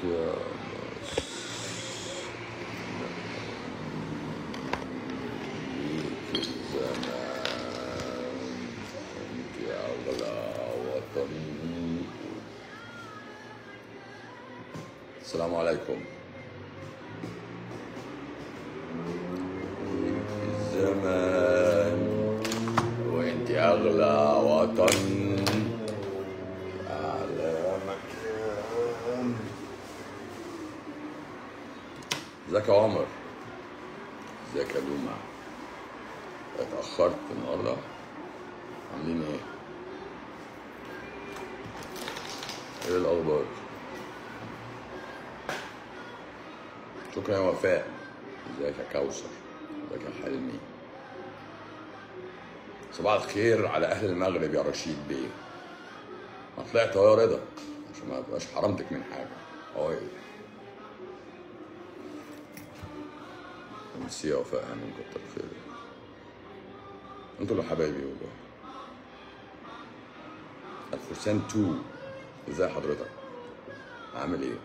يا بيك الزمان انت اغلى وطن السلام عليكم بيك الزمان وانت اغلى وطن على مكان ازيك يا عمر ازيك يا دوما اتأخرت النهاردة عاملين ايه؟ ايه الأخبار؟ شكرا يا وفاء ازيك يا كوثر ازيك يا حلمي صباح الخير على أهل المغرب يا رشيد بيه ما طلعت اهو يا رضا عشان ما تبقاش حرمتك من حاجة اهو ميرسي يا وفاء هانم كتر خيرك انتوا اللي حبايبي والله الفرسان 2 ازاي حضرتك عامل ايه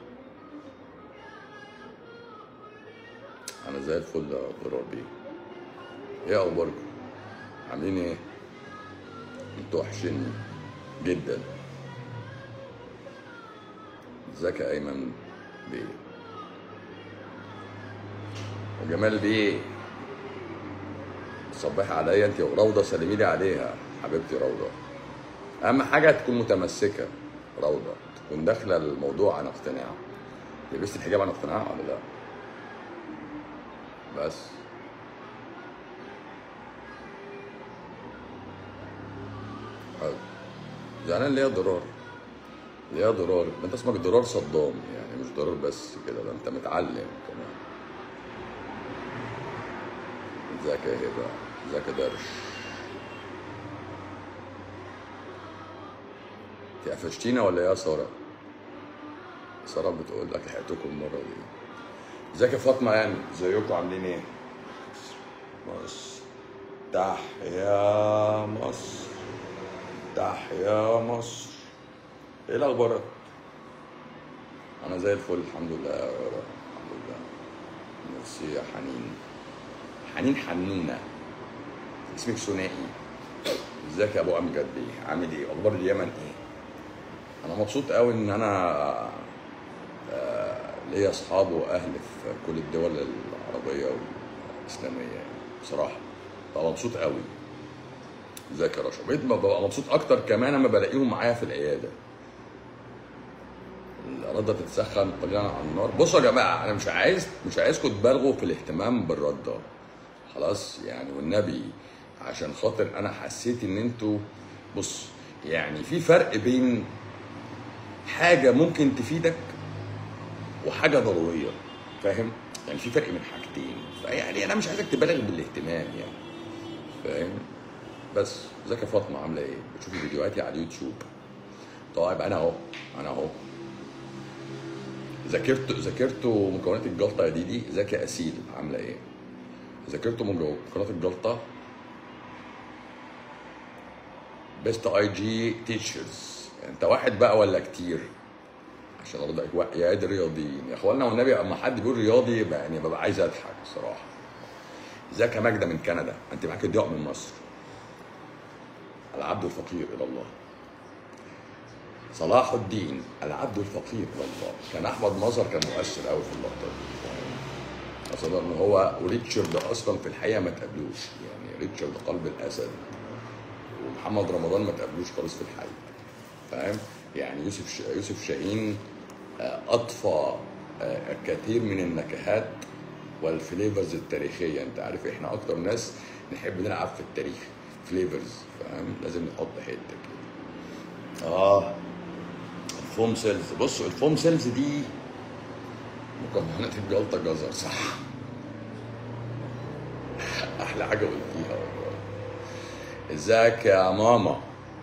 انا زي الفل يا ضرار بيه ايه اخباركم عاملين ايه انتوا وحشني جدا ازيك يا ايمن بيه وجمال بيه صبحي عليا انت وروضه سلمي لي عليها حبيبتي روضه اهم حاجه تكون متمسكه روضه تكون داخله الموضوع عن اقتناع لبست الحجاب عن اقتناع ولا لا بس حلو زعلان ليه يا ضرار ليه يا ضرار ده انت اسمك ضرار صدام يعني مش ضرار بس كده ده انت متعلم كمان ازيك يا هبه ازيك يا درش انت قفشتينا ولا ايه يا ساره ساره بتقول لك لحقتكم المره دي ازيك يا فاطمه يعني ازيكم عاملين ايه مصر تحيا مصر تحيا مصر ايه الاخبار انا زي الفل الحمد لله يا رب الحمد لله ميرسي يا حنين حنين حنونه اسمك ثنائي ازيك يا ابو امجد بيه عامل ايه اخبار اليمن ايه انا مبسوط قوي ان انا آه، ليا اصحاب واهل في كل الدول العربيه والاسلاميه يعني بصراحه ببقى مبسوط قوي ازيك يا رشا بقيت ببقى مبسوط اكتر كمان لما بلاقيهم معايا في العياده الرده تتسخن قليلا على النار بصوا يا جماعه انا مش عايز مش عايزكم تبالغوا في الاهتمام بالرده خلاص يعني والنبي عشان خاطر انا حسيت ان انتوا بص يعني في فرق بين حاجه ممكن تفيدك وحاجه ضروريه فاهم يعني في فرق بين حاجتين فيعني انا مش عايزك تبالغ بالاهتمام يعني فاهم بس ازيك يا فاطمه عامله ايه بتشوفي فيديوهاتي على اليوتيوب طيب انا اهو انا اهو ذاكرت ذاكرت مكونات الجلطه يا ديدي ازيك يا اسيل عامله ايه ذاكرت مكونات الجلطه بيست اي جي تيتشرز انت واحد بقى ولا كتير عشان ارضى يا عيد الرياضيين يا اخوانا والنبي اما حد بيقول رياضي يبقى يعني ببقى عايز اضحك الصراحه ازيك يا ماجده من كندا انت معاك ضياء من مصر العبد الفقير الى الله صلاح الدين العبد الفقير الى الله كان احمد مظهر كان مؤثر قوي في اللقطه دي اصلا ان هو وريتشارد اصلا في الحقيقه ما تقابلوش يعني ريتشارد قلب الاسد ومحمد رمضان ما تقابلوش خالص في الحقيقه فاهم يعني يوسف ش... يوسف شاهين آه، اضفى آه، الكثير من النكهات والفليفرز التاريخيه انت عارف احنا اكتر ناس نحب نلعب في التاريخ فليفرز فاهم لازم نحط حته كده اه الفوم سيلز بصوا الفوم سيلز دي مكونات الجلطه جزر صح احلى حاجه قلتيها والله ازيك يا ماما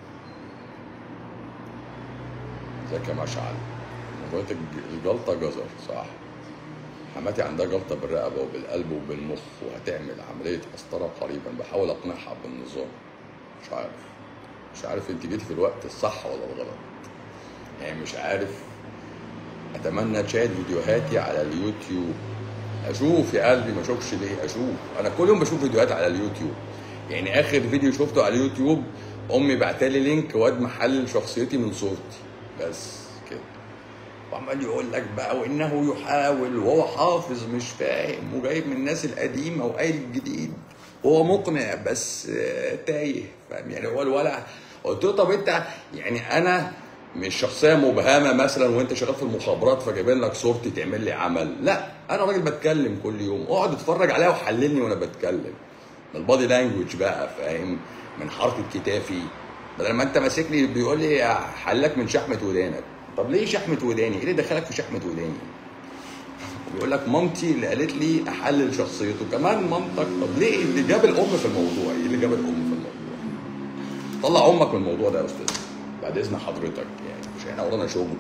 ازيك يا مشعل مكونات الج- الجلطه جزر صح حماتي عندها جلطه بالرقبه وبالقلب وبالمخ وهتعمل عمليه قسطره قريبا بحاول اقنعها بالنظام مش عارف مش عارف انت جيتي في الوقت الصح ولا الغلط يعني مش عارف اتمنى تشاهد فيديوهاتي على اليوتيوب اشوف يا قلبي ما اشوفش ليه اشوف انا كل يوم بشوف فيديوهات على اليوتيوب يعني اخر فيديو شفته على اليوتيوب امي بعتلي لينك واد محلل شخصيتي من صورتي بس كده وعمال يقول لك بقى وانه يحاول وهو حافظ مش فاهم وجايب من الناس القديمه وقايل الجديد هو مقنع بس آه، تايه فاهم يعني هو الولع قلت له طب انت يعني انا مش شخصيه مبهمه مثلا وانت شغال في المخابرات فجايبين لك صورتي تعمل لي عمل لا انا راجل بتكلم كل يوم اقعد اتفرج عليها وحللني وانا بتكلم من البادي لانجوج بقى فاهم من حركه كتافي بدل ما انت ماسكني بيقول لي حلك من شحمه ودانك طب ليه شحمه وداني؟ ايه اللي دخلك في شحمه وداني؟ بيقول لك مامتي اللي قالت لي احلل شخصيته كمان مامتك طب ليه اللي جاب الام في الموضوع؟ ايه اللي جاب الام في الموضوع؟ طلع امك من الموضوع ده يا استاذ بعد اذن حضرتك يعني مش احنا ورانا شغل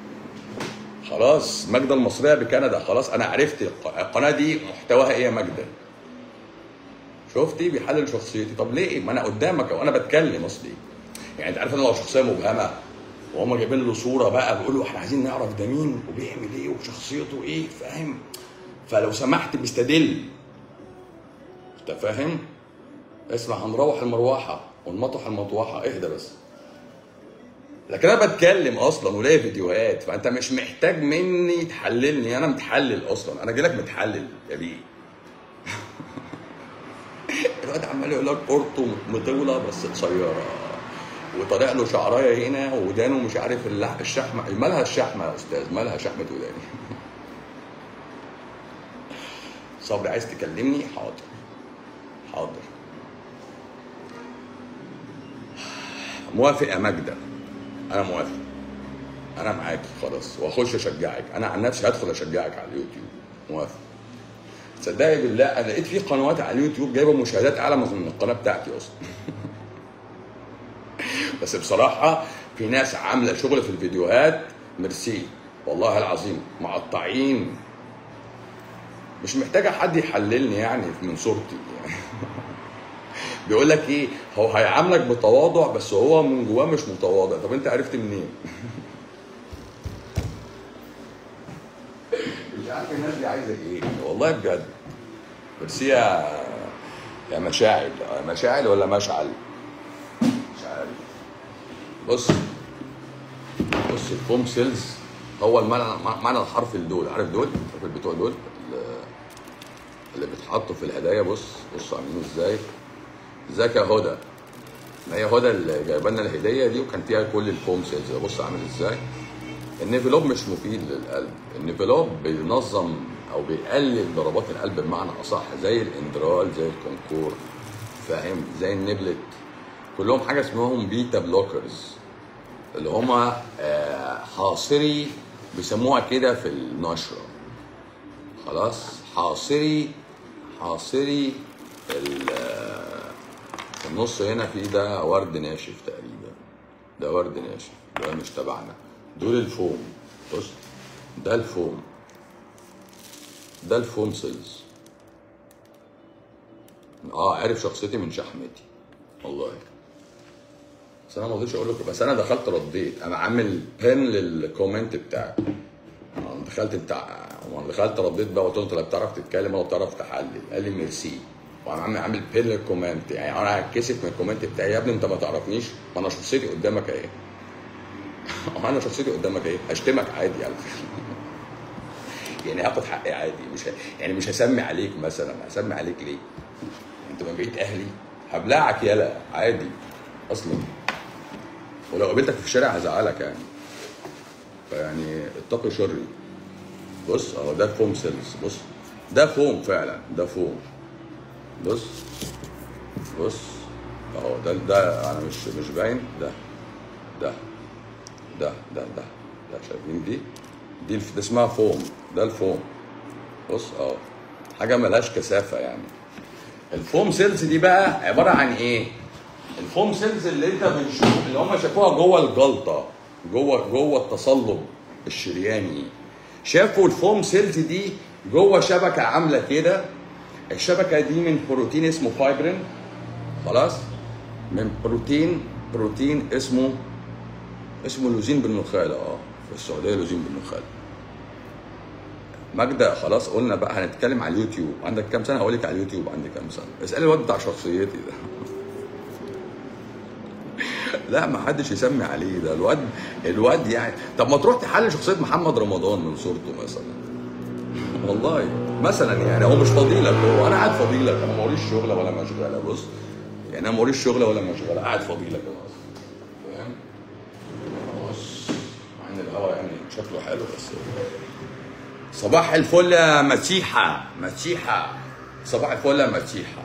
خلاص ماجدة المصرية بكندا خلاص أنا عرفت الق- القناة دي محتواها إيه يا ماجدة شفتي بيحلل شخصيتي طب ليه ما أنا قدامك وأنا بتكلم أصلي يعني أنت عارف أنا لو شخصية مبهمة وهم جايبين له صورة بقى بيقولوا إحنا عايزين نعرف ده مين وبيعمل إيه وشخصيته إيه فاهم فلو سمحت بيستدل أنت فاهم اسمع هنروح المروحة ونمطح المطوحة اهدى بس لكن انا بتكلم اصلا وليا فيديوهات فانت مش محتاج مني تحللني انا متحلل اصلا انا جايلك متحلل يا بيه الواد عمال يقول لك قرطه مطوله بس قصيره وطالع له شعرايه هنا ودانه مش عارف اللح... الشحمه مالها الشحمه يا استاذ مالها شحمه وداني صبري عايز تكلمني حاضر حاضر موافق يا ماجده انا موافق انا معاك خلاص واخش اشجعك انا عن نفسي هدخل اشجعك على اليوتيوب موافق تصدقي بالله انا لقيت في قنوات على اليوتيوب جايبه مشاهدات اعلى من القناه بتاعتي اصلا بس بصراحه في ناس عامله شغل في الفيديوهات ميرسي والله العظيم مقطعين مش محتاجه حد يحللني يعني من صورتي يعني بيقول لك ايه هو هيعاملك بتواضع بس هو من جواه مش متواضع طب انت عرفت منين مش عارف الناس دي عايزه ايه والله بجد بس هي يا مشاعل مشاعل ولا مشعل مش عارف بص بص الفوم سيلز هو المعنى معنى الحرف الدول عارف دول عارف بتوع دول اللي بيتحطوا في الهدايا بص بص عاملين ازاي ازيك يا هدى ما هي هدى اللي جايبه لنا الهديه دي وكان فيها كل الفوم سيلز ده بص عامل ازاي النيفلوب مش مفيد للقلب النيفلوب بينظم او بيقلل ضربات القلب بمعنى اصح زي الاندرال زي الكونكور فاهم زي النبلت كلهم حاجه اسمهم بيتا بلوكرز اللي هما آه، حاصري بيسموها كده في النشره خلاص حاصري حاصري ال- آه، في النص هنا في ده ورد ناشف تقريبا ده ورد ناشف ده مش تبعنا دول الفوم بص ده الفوم ده الفوم سيلز اه عارف شخصيتي من شحمتي والله بس انا ما رضيتش اقول لكم بس انا دخلت رديت انا عامل بين للكومنت بتاعي انا دخلت بتاع وانا دخلت رديت بقى قلت له انت لا بتعرف تتكلم ولا بتعرف تحلل قال لي ميرسي وانا عامل عامل بين للكومنت يعني انا هتكسف من الكومنت بتاعي يا ابني انت ما تعرفنيش ما انا شخصيتي قدامك اهي انا شخصيتي قدامك اهي هشتمك عادي على فكره يعني هاخد حقي عادي مش ه... يعني مش هسمي عليك مثلا هسمي عليك ليه؟ انت من بقيت اهلي هبلعك يلا عادي اصلا ولو قابلتك في الشارع هزعلك يعني فيعني اتقي شري بص اهو ده فوم سيلز بص ده فوم فعلا ده فوم بص بص اهو ده ده انا مش مش باين ده ده ده ده ده ده شايفين دي دي الف- ده اسمها فوم ده الفوم بص اه حاجه ملهاش كثافه يعني الفوم سيلز دي بقى عباره عن ايه الفوم سيلز اللي انت بتشوف اللي هم شافوها جوه الجلطه جوه جوه التصلب الشرياني شافوا الفوم سيلز دي جوه شبكه عامله كده الشبكه دي من بروتين اسمه فايبرين خلاص من بروتين بروتين اسمه اسمه لوزين بالنخاله اه في السعوديه لوزين بالنخاله ماجدة خلاص قلنا بقى هنتكلم على اليوتيوب عندك كام سنة هقول لك على اليوتيوب عندي كام سنة اسأل الواد بتاع شخصيتي ده لا ما حدش يسمي عليه ده الواد الواد يعني طب ما تروح تحلل شخصية محمد رمضان من صورته مثلا والله مثلا يعني هو مش فضيلك هو انا قاعد فضيلك انا موريش شغله ولا مشغله بص يعني انا موريش شغله ولا مشغله قاعد فضيلك انا اصلا فاهم بص مع ان الهوا يعني شكله حلو بس صباح الفل يا مسيحة مسيحة صباح الفل يا مسيحة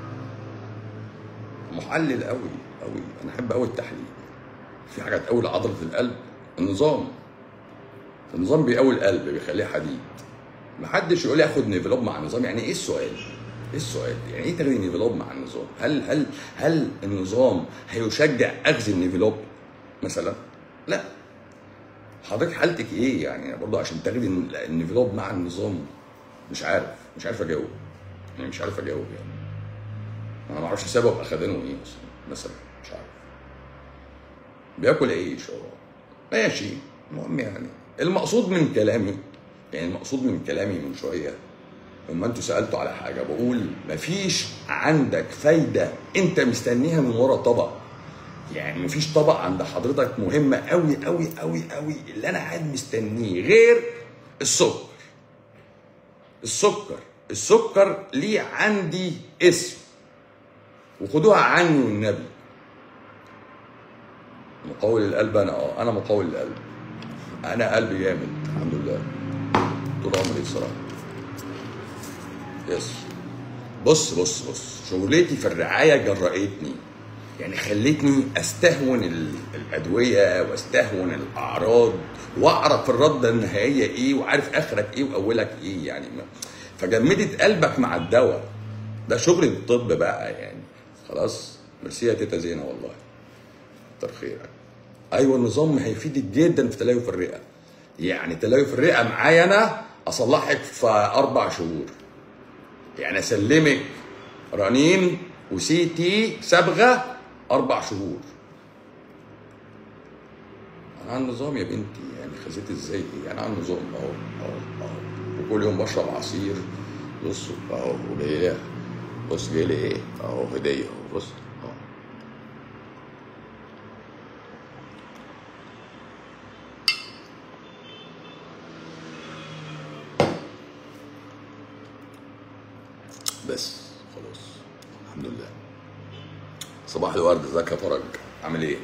محلل قوي قوي انا احب قوي التحليل في حاجه تقوي عضله القلب النظام النظام بيقوي القلب بيخليه حديد محدش يقول لي اخد نيفلوب مع النظام يعني ايه السؤال ايه السؤال يعني ايه تاخدي نيفلوب مع النظام هل هل هل النظام هيشجع اخذ النيفلوب مثلا لا حضرتك حالتك ايه يعني برضه عشان تاخدي النيفلوب مع النظام مش عارف مش عارف اجاوب يعني مش عارف اجاوب يعني انا ما اعرفش سبب اخدانه ايه اصلا مثلا مش عارف بياكل عيش هو ماشي المهم يعني المقصود من كلامي يعني المقصود من كلامي من شويه لما انتوا سالتوا على حاجه بقول مفيش عندك فايده انت مستنيها من ورا طبق يعني مفيش طبق عند حضرتك مهمه قوي قوي قوي قوي اللي انا قاعد مستنيه غير السكر السكر السكر ليه عندي اسم وخدوها عني والنبي مقاول القلب انا اه انا مقاول القلب انا قلبي جامد الحمد لله طول عمري بصراحه يس بص بص بص شغلتي في الرعايه جرأتني يعني خلتني استهون ال- الادويه واستهون الاعراض واعرف الرده النهائيه ايه وعارف اخرك ايه واولك ايه يعني ما- فجمدت قلبك مع الدواء ده شغل الطب بقى يعني خلاص ميرسي يا تيتا زينه والله كتر خيرك ايوه النظام هيفيدك جدا في تليف الرئه يعني تليف الرئه معايا انا اصلحك في اربع شهور يعني اسلمك رنين وسي تي صبغه اربع شهور انا على النظام يا بنتي يعني خزيت ازاي ايه انا على النظام اهو اهو اهو وكل يوم بشرب عصير بص اهو وجاي لي بص جاي لي ايه اهو هديه اهو بص اهو بس خلاص الحمد لله صباح الورد ازيك يا فرج عامل ايه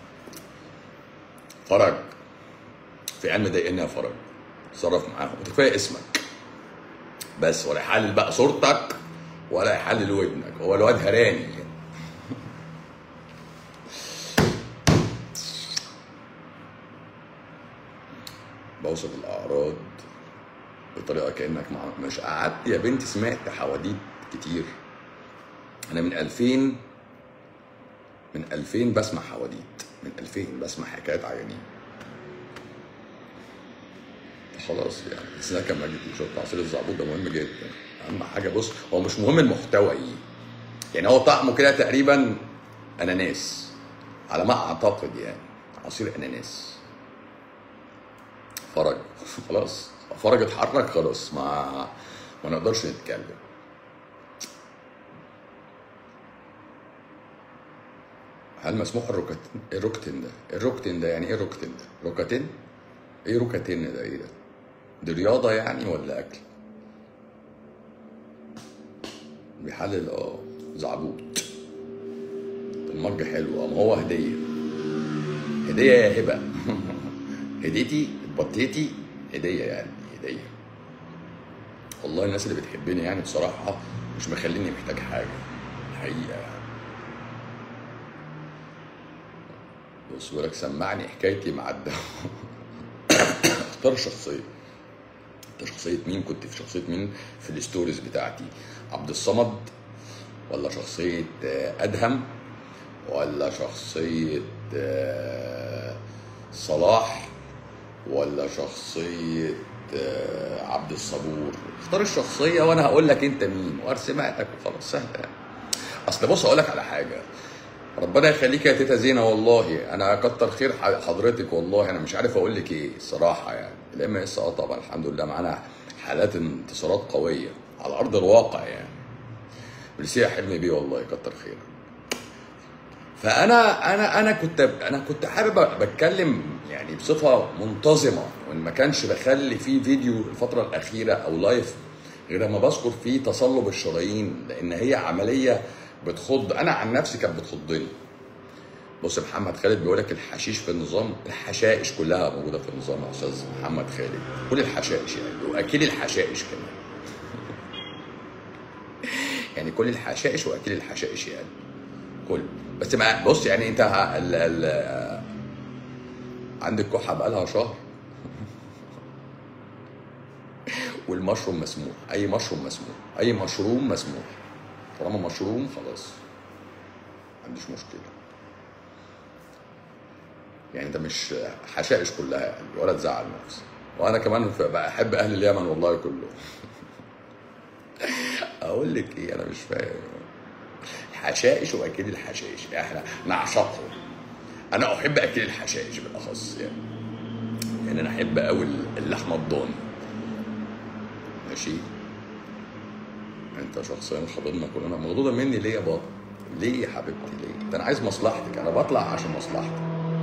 فرج في علم ضايقني يا فرج اتصرف معاهم انت كفايه اسمك بس ولا يحلل بقى صورتك ولا يحلل ودنك هو الواد هراني بوصف الاعراض بطريقه كانك مع... مش قعدت يا بنتي سمعت حواديت كتير انا من 2000 من 2000 بسمع حواديت من 2000 بسمع حكايات عيانين خلاص يعني السناكه مجد وشرب عصير الزعبوط ده مهم جدا اهم حاجه بص هو مش مهم المحتوى ايه يعني هو طعمه كده تقريبا اناناس على ما اعتقد يعني عصير اناناس فرج خلاص فرج اتحرك خلاص ما ما نقدرش نتكلم هل مسموح الروكتين الروكتين ده الروكتين ده يعني ايه روكتين ده روكتين ايه روكتين ده ايه ده دي رياضة يعني ولا أكل؟ بيحلل اه زعبوط المج حلو اه ما هو هدية هدية يا هبة هديتي اتبطيتي هدية يعني هدية والله الناس اللي بتحبني يعني بصراحة مش مخليني محتاج حاجة الحقيقة يعني بص بيقول لك سمعني حكايتي مع الدواء اختار شخصية انت شخصية مين كنت في شخصية مين في الستوريز بتاعتي عبد الصمد ولا شخصية آه، أدهم ولا شخصية آه، صلاح ولا شخصية آه، عبد الصبور اختار الشخصية وأنا هقول لك أنت مين وأرسمها لك وخلاص سهلة يعني. أصل بص أقول لك على حاجة ربنا يخليك يا تيتا زينه والله انا كتر خير حضرتك والله انا مش عارف اقول لك ايه الصراحه يعني الام اس اه طبعا الحمد لله معانا حالات انتصارات قويه على ارض الواقع يعني ميرسي يا حلمي بيه والله كتر خيرك فانا انا انا كنت انا كنت حابب بتكلم يعني بصفه منتظمه وان ما كانش بخلي فيه فيديو الفتره الاخيره او لايف غير لما بذكر فيه تصلب الشرايين لان هي عمليه بتخض انا عن نفسي كانت بتخضني بص محمد خالد بيقول لك الحشيش في النظام الحشائش كلها موجوده في النظام يا استاذ محمد خالد كل الحشائش يعني واكيل الحشائش كمان يعني كل الحشائش واكيل الحشائش يعني كل بس ما بص يعني انت ه- ال ال عندك كحه بقالها شهر والمشروم مسموح اي مشروم مسموح اي مشروم مسموح طالما مشروم خلاص ما عنديش مشكله يعني انت مش حشائش كلها يعني ولا تزعل نفسك وانا كمان ف- بحب اهل اليمن والله كلهم اقول لك ايه انا مش فاهم حشائش واكيد الحشائش احنا نعشقهم انا احب اكل الحشائش بالاخص يعني يعني انا احب قوي اللحمه الضاني ماشي انت شخصيا خاضبنا كلنا الموضوع ده مني ليه يا بابا ليه يا حبيبتي ليه ده انا عايز مصلحتك انا بطلع عشان مصلحتك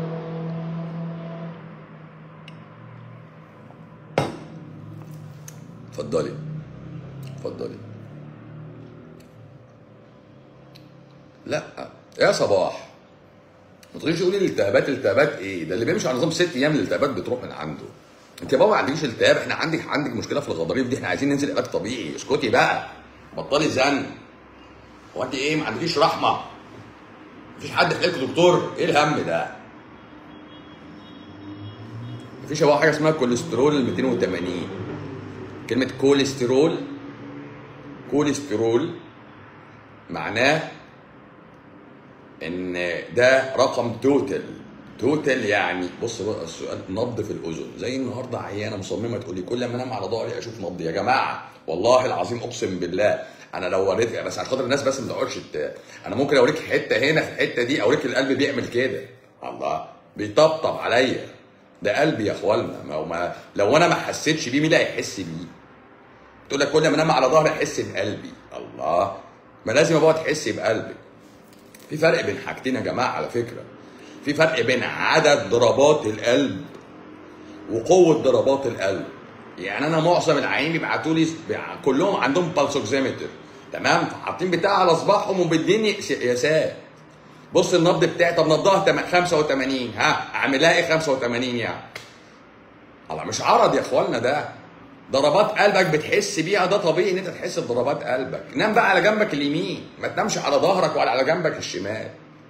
اتفضلي اتفضلي لا يا صباح ما تقوليش تقولي الالتهابات التهابات ايه ده اللي بيمشي على نظام ست ايام الالتهابات بتروح من عنده انت يا بابا ما عندكيش التهاب احنا عندك عندك مشكله في الغضاريف دي احنا عايزين ننزل علاج طبيعي اسكتي بقى بطلي زن هو انت ايه ما عندكيش رحمه مفيش حد في عيلتك دكتور ايه الهم ده مفيش يا بابا حاجه اسمها كوليسترول 280 كلمه كوليسترول كوليسترول معناه ان ده رقم توتال توتال يعني بص بقى السؤال نبض في الاذن زي النهارده عيانه مصممه تقول لي كل ما انام على ظهري اشوف نبض يا جماعه والله العظيم اقسم بالله انا لو وريتك بس عشان خاطر الناس بس ما تقعدش ت- انا ممكن اوريك حته هنا في الحته دي اوريك القلب بيعمل كده الله بيطبطب عليا ده قلبي يا اخوانا ما هو ما لو انا ما حسيتش بيه مين اللي هيحس بيه؟ تقول لك كل ما انام على ظهري احس بقلبي الله ما لازم ابقى تحسي بقلبك في فرق بين حاجتين يا جماعه على فكره في فرق بين عدد ضربات القلب وقوه ضربات القلب يعني انا معظم العيانين بيبعتوا لي بيع- كلهم عندهم بالسوكسيمتر تمام حاطين بتاع على صباعهم وبيديني س- قياسات بص النبض بتاعي طب نبضها تم- 85 ها اعملها ايه 85 يعني الله مش عرض يا اخوانا ده ضربات قلبك بتحس بيها ده طبيعي ان انت تحس بضربات قلبك نام بقى على جنبك اليمين ما تنامش على ظهرك ولا على جنبك الشمال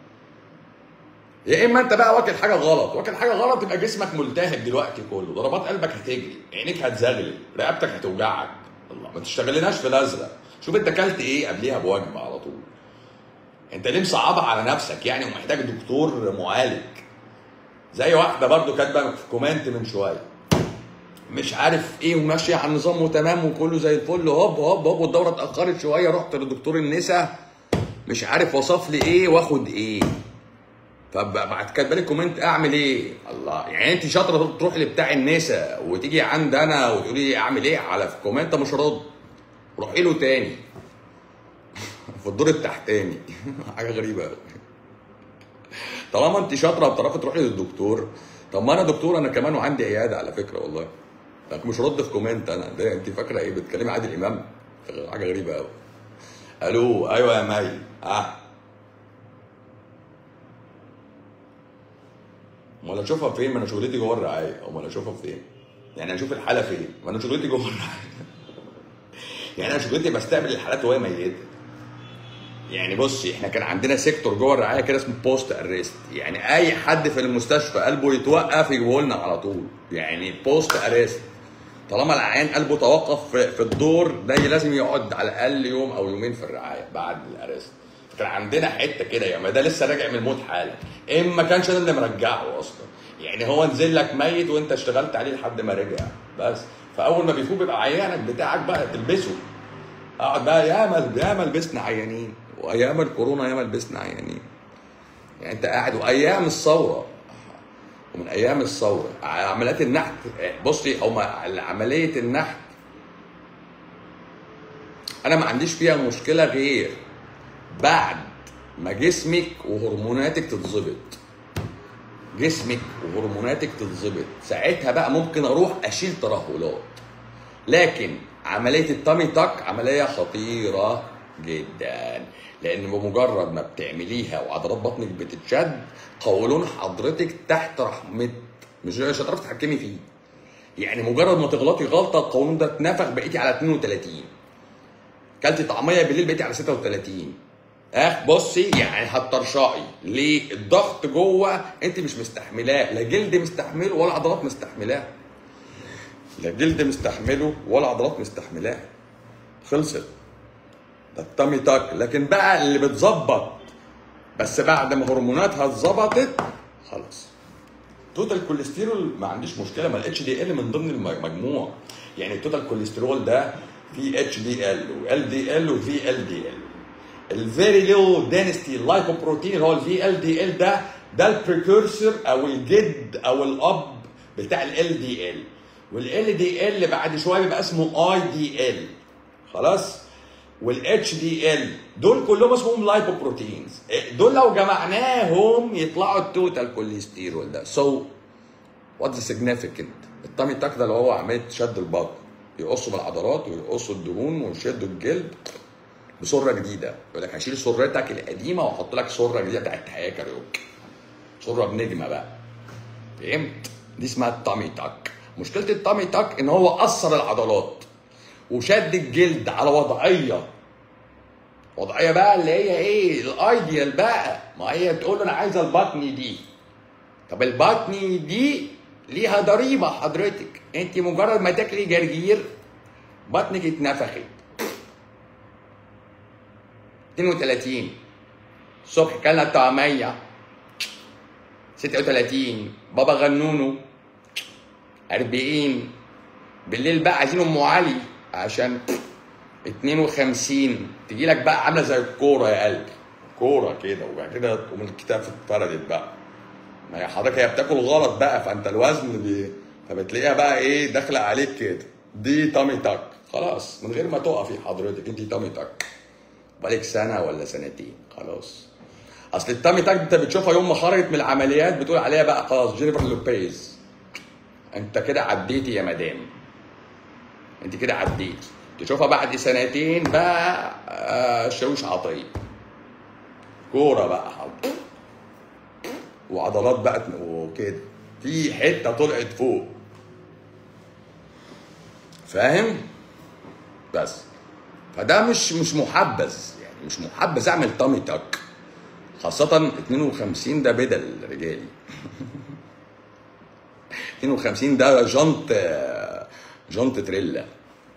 يا اما انت بقى واكل حاجه غلط واكل حاجه غلط يبقى جسمك ملتهب دلوقتي كله ضربات قلبك هتجري عينيك هتزغلل رقبتك هتوجعك الله ما تشتغلناش في الازرق شوف انت اكلت ايه قبليها بوجبه على طول انت ليه مصعبها على نفسك يعني ومحتاج دكتور معالج زي واحده برضو كاتبه في كومنت من شويه مش عارف ايه وماشيه على النظام وتمام وكله زي الفل هوب هوب هوب والدوره اتاخرت شويه رحت لدكتور النساء مش عارف وصف لي ايه واخد ايه فبعد كاتبه لي كومنت اعمل ايه؟ الله يعني انت شاطره تروح لبتاع النساء وتيجي عند انا وتقولي لي اعمل ايه على في كومنت مش رد روحي له تاني في الدور التحتاني حاجه غريبه قوي طالما انت شاطره بتعرفي تروحي للدكتور طب ما انا دكتور انا كمان وعندي عياده على فكره والله لكن مش رد في كومنت انا ده انت فاكره ايه بتكلمي عادل امام حاجه غريبه قوي الو ايوه يا مي اه امال اشوفها فين ما انا شغلتي جوه الرعايه امال اشوفها فين يعني اشوف الحاله فين ما انا شغلتي جوه الرعايه يعني انا شغلتي بستقبل الحالات وهي ميته يعني بصي احنا كان عندنا سيكتور جوه الرعايه كده اسمه بوست اريست يعني اي حد في المستشفى قلبه يتوقف يجيبه لنا على طول يعني بوست اريست طالما العيان قلبه توقف في, في الدور ده لازم يقعد على الاقل يوم او يومين في الرعايه بعد الاريست فكان عندنا حته كده يا ما ده لسه راجع من الموت حالا اما كانش انا اللي مرجعه اصلا يعني هو نزل لك ميت وانت اشتغلت عليه لحد ما رجع بس فاول ما بيفوق بيبقى عيانك بتاعك بقى تلبسه اقعد بقى ياما ياما لبسنا عيانين وايام الكورونا ياما لبسنا عيانين يعني انت قاعد وايام الثوره ومن ايام الثوره عمليات النحت بصي هما عمليه النحت انا ما عنديش فيها مشكله غير بعد ما جسمك وهرموناتك تتظبط جسمك وهرموناتك تتظبط ساعتها بقى ممكن اروح اشيل ترهلات لكن عمليه التامي تاك عمليه خطيره جدا لان بمجرد ما بتعمليها وعضلات بطنك بتتشد قولون حضرتك تحت رحمه مش مش هتعرفي تتحكمي فيه يعني مجرد ما تغلطي غلطه القولون ده اتنفخ بقيتي على 32 كلتي طعميه بالليل بقيتي على 36 اه بصي يعني هترشقي ليه الضغط جوه انت مش مستحملاه لا جلد مستحمله ولا عضلات مستحملاه لا جلد مستحمله ولا عضلات مستحملاه خلصت ده التامي تاك لكن بقى اللي بتظبط بس بعد ما هرموناتها اتظبطت خلاص توتال كوليسترول ما عنديش مشكله ما الاتش دي ال من ضمن المجموع يعني التوتال كوليسترول ده في اتش دي ال وال دي ال وفي ال دي ال الفيري لو دينستي لايكوبروتين هو الفي ال دي ال ده ده البريكورسور او الجد او الاب بتاع ال دي ال والال دي ال بعد شويه بيبقى اسمه اي دي ال خلاص والاتش دي ال دول كلهم اسمهم لايبوبروتينز دول لو جمعناهم يطلعوا التوتال كوليسترول ده سو وات ذا سيجنيفيكانت التامي تاك ده اللي هو عمليه شد البطن يقصوا من العضلات ويقصوا الدهون ويشدوا الجلد بسره جديده يقول لك هشيل سرتك القديمه واحط لك سره جديده بتاعت حياه كاريوكي سره بنجمه بقى فهمت دي اسمها التامي تاك مشكله التامي تاك ان هو قصر العضلات وشد الجلد على وضعيه وضعيه بقى اللي هي ايه الايديال بقى ما هي تقول له انا عايزه البطني دي طب البطني دي ليها ضريبه حضرتك انت مجرد ما تاكلي جرجير بطنك اتنفخت 32 الصبح كلنا طعمية 36 بابا غنونو 40 بالليل بقى عايزين ام علي عشان 52 تجي لك بقى عامله زي الكوره يا قلبي كوره كده وبعد كده تقوم الكتاف اتفردت بقى ما هي حضرتك هي بتاكل غلط بقى فانت الوزن بي... فبتلاقيها بقى ايه داخله عليك كده دي تامي تاك خلاص من غير ما تقفي حضرتك انت تامي تاك بقالك سنه ولا سنتين خلاص اصل التامي تاك انت بتشوفها يوم ما خرجت من العمليات بتقول عليها بقى خلاص جينيفر لوبيز انت كده عديتي يا مدام انت كده عديتي تشوفها بعد سنتين بقى آه شاويش عطيه كوره بقى حضرتك وعضلات بقى وكده في حته طلعت فوق فاهم بس فده مش مش محبذ يعني مش محبذ اعمل تامي تاك خاصة 52 ده بدل رجالي 52 ده جنط جنط تريلا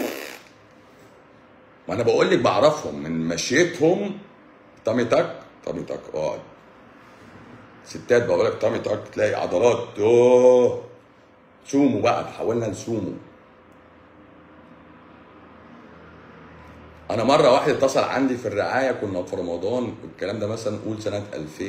وانا بقول لك بعرفهم من مشيتهم تامي تاك تامي تاك اقعد ستات بقول لك تامي تاك تلاقي عضلات اوه سومو بقى تحولنا لسومو انا مره واحد اتصل عندي في الرعايه كنا في رمضان الكلام ده مثلا قول سنه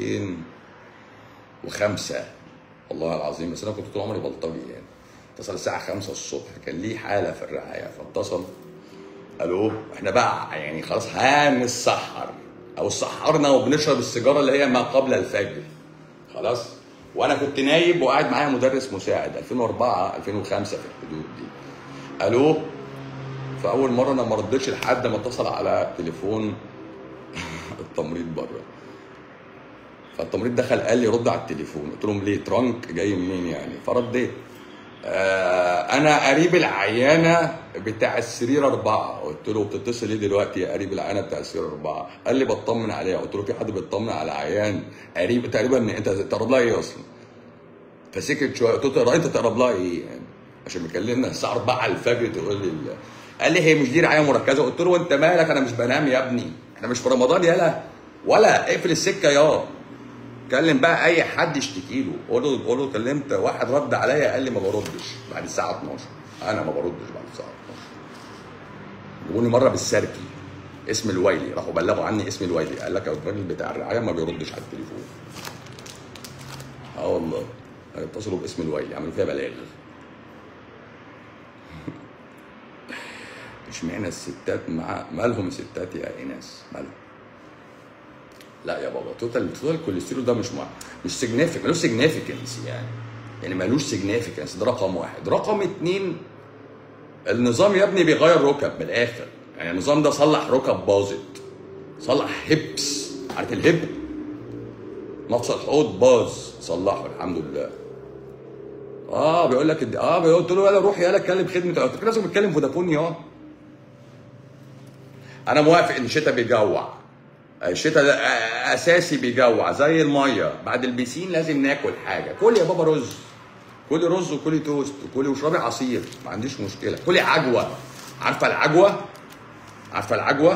2005 والله العظيم بس انا كنت طول عمري بلطجي يعني اتصل الساعه 5 الصبح كان ليه حاله في الرعايه فاتصل الو احنا بقى يعني خلاص هنسحر او سحرنا وبنشرب السيجاره اللي هي ما قبل الفجر خلاص وانا كنت نايب وقاعد معايا مدرس مساعد 2004 2005 في الحدود دي الو فاول مره انا ما ردتش لحد ما اتصل على تليفون التمريض بره فالتمريض دخل قال لي رد على التليفون قلت لهم ليه ترانك جاي منين يعني فرديت آه انا قريب العيانه بتاع السرير اربعه قلت له بتتصل ليه دلوقتي يا قريب العيانه بتاع السرير اربعه قال لي بطمن عليها قلت له في حد بيطمن على عيان قريب تقريبا انت تقرب لها ايه اصلا فسكت شويه قلت له انت تقرب لها ايه يعني عشان بيكلمنا الساعه 4 الفجر تقول لي قال لي هي مش دي رعايه مركزه قلت له انت مالك انا مش بنام يا ابني احنا مش في رمضان يالا ولا اقفل السكه يا كلم بقى اي حد يشتكي له قول له قول له كلمت واحد رد عليا قال لي ما بردش بعد الساعه 12 انا ما بردش بعد الساعه 12 جابوني مره بالسركي اسم الويلي راحوا بلغوا عني اسم الويلي قال لك الراجل بتاع الرعايه ما بيردش على التليفون اه والله اتصلوا باسم الويلي عملوا فيها بلاغ مش اشمعنى الستات مع مالهم الستات يا ايناس مالهم لا يا بابا توتال توتال كوليسترول ده مش مع... مش سيجنيفيك ملوش سيجنيفيكانس يعني يعني ملوش سيجنيفيكانس ده رقم واحد رقم اتنين النظام يا ابني بيغير ركب من الاخر يعني النظام ده صلح ركب باظت صلح هبس عارف الهب مفصل الحوض باظ صلحه الحمد لله اه بيقول لك الد- اه بيقول قلت له يلا روح يلا اتكلم خدمه قلت له لازم اتكلم فودافون يا انا موافق ان الشتاء بيجوع الشتاء ده آه، اساسي بيجوع زي الميه بعد البسين لازم ناكل حاجه كل يا بابا رز كلي رز وكلي توست وكلي واشربي عصير ما عنديش مشكله كلي عجوه عارفه العجوه عارفه العجوه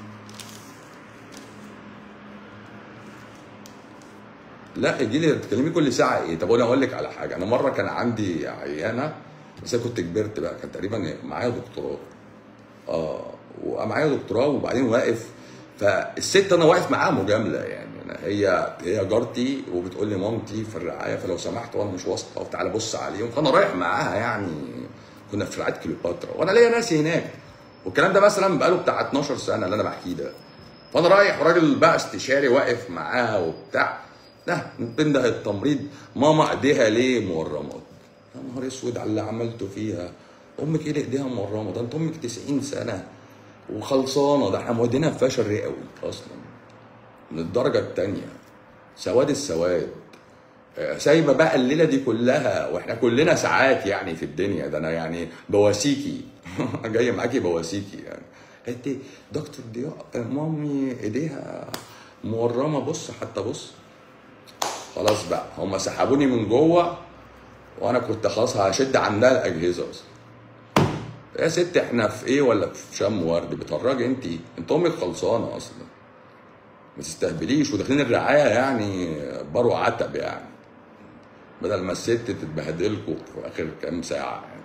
لا اجي لي تكلمي كل ساعه ايه طب انا اقول لك على حاجه انا مره كان عندي عيانه بس انا كنت كبرت بقى كان تقريبا معايا دكتوراه اه ومعايا دكتوراه وبعدين واقف فالست انا واقف معاها مجامله يعني أنا هي هي جارتي وبتقول لي مامتي في الرعايه فلو سمحت وانا مش واثقه تعالى بص عليهم فانا رايح معاها يعني كنا في رعايه كليوباترا وانا ليا ناس هناك والكلام ده مثلا بقاله بتاع 12 سنه اللي انا بحكيه ده فانا رايح وراجل بقى استشاري واقف معاها وبتاع ده بنده التمريض ماما ايديها ليه مورمات يا نهار اسود على اللي عملته فيها امك ايه اللي ايديها مورمه ده انت امك 90 سنه وخلصانه ده احنا مودينها في فشل رئوي اصلا من الدرجه الثانيه سواد السواد آه، سايبه بقى الليله دي كلها واحنا كلنا ساعات يعني في الدنيا ده انا يعني بواسيكي جاي معاكي بواسيكي يعني انت دكتور ضياء مامي ايديها مورمه بص حتى بص خلاص بقى هم سحبوني من جوه وانا كنت خلاص هشد عنها الاجهزه اصلا يا ست احنا في ايه ولا في شم ورد بتهرجي انت انت امك خلصانه اصلا ما تستهبليش وداخلين الرعايه يعني برو عتب يعني بدل ما الست تتبهدلكوا في اخر كام ساعه يعني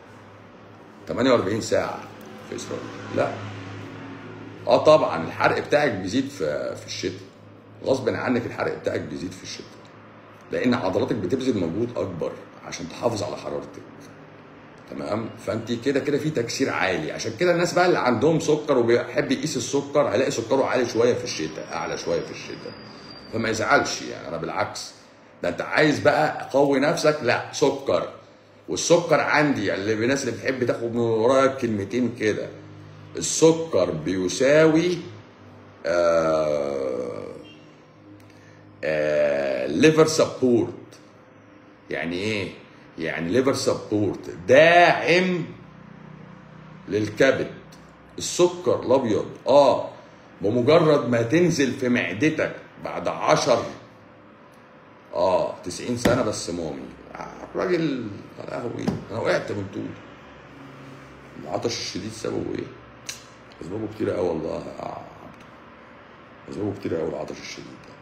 48 ساعه في اسرائيل لا اه طبعا الحرق بتاعك بيزيد في في الشتاء غصب عنك الحرق بتاعك بيزيد في الشتاء لان عضلاتك بتبذل مجهود اكبر عشان تحافظ على حرارتك تمام فانت كده كده في تكسير عالي عشان كده الناس بقى اللي عندهم سكر وبيحب يقيس السكر هيلاقي سكره عالي شويه في الشتاء اعلى شويه في الشتاء فما يزعلش يعني انا بالعكس ده انت عايز بقى اقوي نفسك لا سكر والسكر عندي اللي الناس اللي بتحب تاخد من ورايا كلمتين كده السكر بيساوي آه آه ليفر سبورت يعني ايه يعني ليفر سبورت داعم للكبد السكر الابيض اه بمجرد ما تنزل في معدتك بعد عشر اه 90 سنه بس مامي الراجل يا لهوي انا وقعت من طول العطش الشديد سببه ايه؟ اسبابه كتير قوي والله يا عبد. اسبابه كتير قوي العطش الشديد ده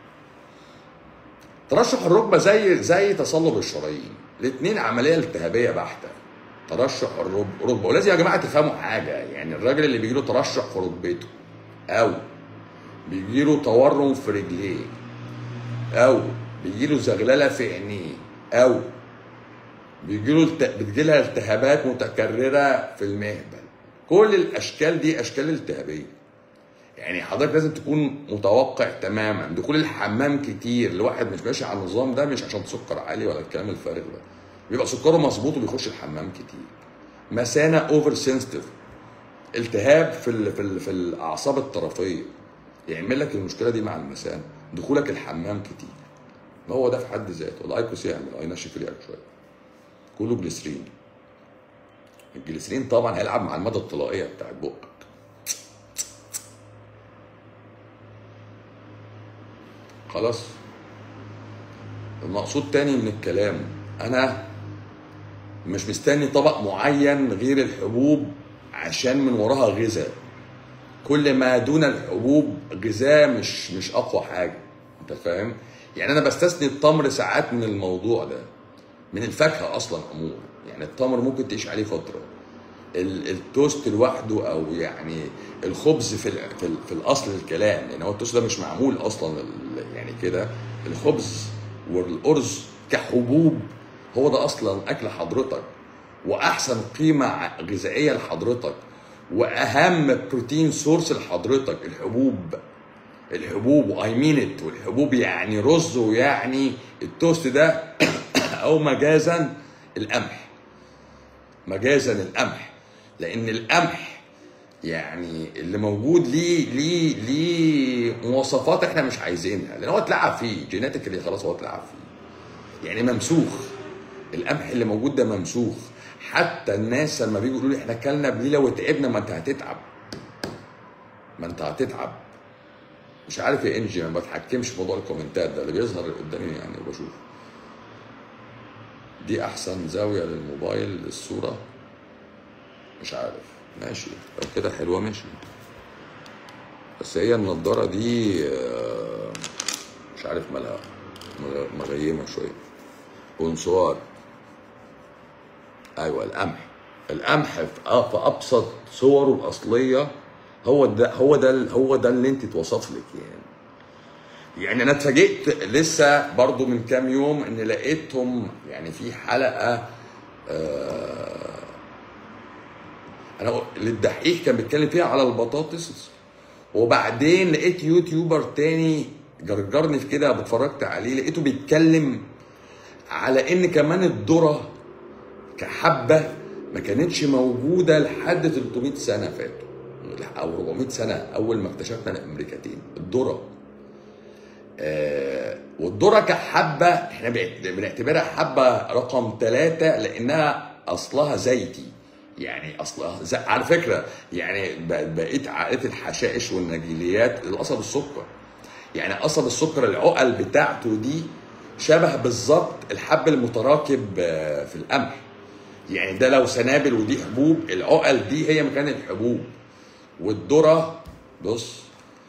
ترشح الركبه زي زي تصلب الشرايين الاثنين عمليه التهابيه بحته ترشح الرب- الركبه ولازم يا جماعه تفهموا حاجه يعني الراجل اللي بيجي له ترشح في ركبته او بيجي له تورم في رجليه او بيجي له زغلله في عينيه او بيجي له الت... بتجي لها التهابات متكرره في المهبل كل الاشكال دي اشكال التهابيه يعني حضرتك لازم تكون متوقع تماما دخول الحمام كتير لواحد مش ماشي على النظام ده مش عشان سكر عالي ولا الكلام الفارغ ده بيبقى سكره مظبوط وبيخش الحمام كتير مثانه اوفر سنسيتيف التهاب في ال في ال في الاعصاب الطرفيه يعمل لك المشكله دي مع المثانه دخولك الحمام كتير ما هو ده في حد ذاته الايكوس يعمل هينشف ريقك شويه كله جليسرين الجليسرين طبعا هيلعب مع المدى الطلائيه بتاعت بقك خلاص المقصود تاني من الكلام انا مش مستني طبق معين غير الحبوب عشان من وراها غذاء كل ما دون الحبوب غذاء مش مش اقوى حاجه انت فاهم يعني انا بستثني التمر ساعات من الموضوع ده من الفاكهه اصلا عموما يعني التمر ممكن تعيش عليه فتره ال- التوست لوحده او يعني الخبز في ال- في, ال- في الاصل الكلام يعني هو التوست ده مش معمول اصلا ال- يعني كده الخبز والارز كحبوب هو ده اصلا اكل حضرتك واحسن قيمه ع- غذائيه لحضرتك واهم بروتين سورس لحضرتك الحبوب الحبوب واي مين ات والحبوب يعني رز ويعني التوست ده او مجازا القمح مجازا القمح لان القمح يعني اللي موجود ليه ليه ليه مواصفات احنا مش عايزينها لان هو اتلعب فيه جيناتيك اللي خلاص هو اتلعب فيه يعني ممسوخ القمح اللي موجود ده ممسوخ حتى الناس لما بيجوا يقولوا لي احنا اكلنا بليله وتعبنا ما انت هتتعب ما انت هتتعب مش عارف يا انجي ما بتحكمش في موضوع الكومنتات ده اللي بيظهر قدامي يعني بشوف دي احسن زاويه للموبايل للصوره مش عارف ماشي لو كده حلوه ماشي بس هي النضاره دي آه، مش عارف مالها مغ- مغيمه شويه بونسوار ايوه القمح القمح في آه، في ابسط صوره الاصليه هو ده هو ده هو ده اللي انت اتوصف لك يعني يعني انا اتفاجئت لسه برضو من كام يوم ان لقيتهم يعني في حلقه آه انا للدحيح كان بيتكلم فيها على البطاطس وبعدين لقيت يوتيوبر تاني جرجرني في كده اتفرجت عليه لقيته بيتكلم على ان كمان الذره كحبه ما كانتش موجوده لحد 300 سنه فاتوا او 400 سنه اول ما اكتشفنا الامريكتين الذره آه والذره كحبه احنا بنعت- بنعتبرها حبه رقم ثلاثه لانها اصلها زيتي يعني اصلها زي على فكره يعني ب- بقيت عائله الحشائش والنجيليات القصب السكر يعني قصب السكر العقل بتاعته دي شبه بالظبط الحب المتراكب آه، في القمح يعني ده لو سنابل ودي حبوب العقل دي هي مكان الحبوب والذره بص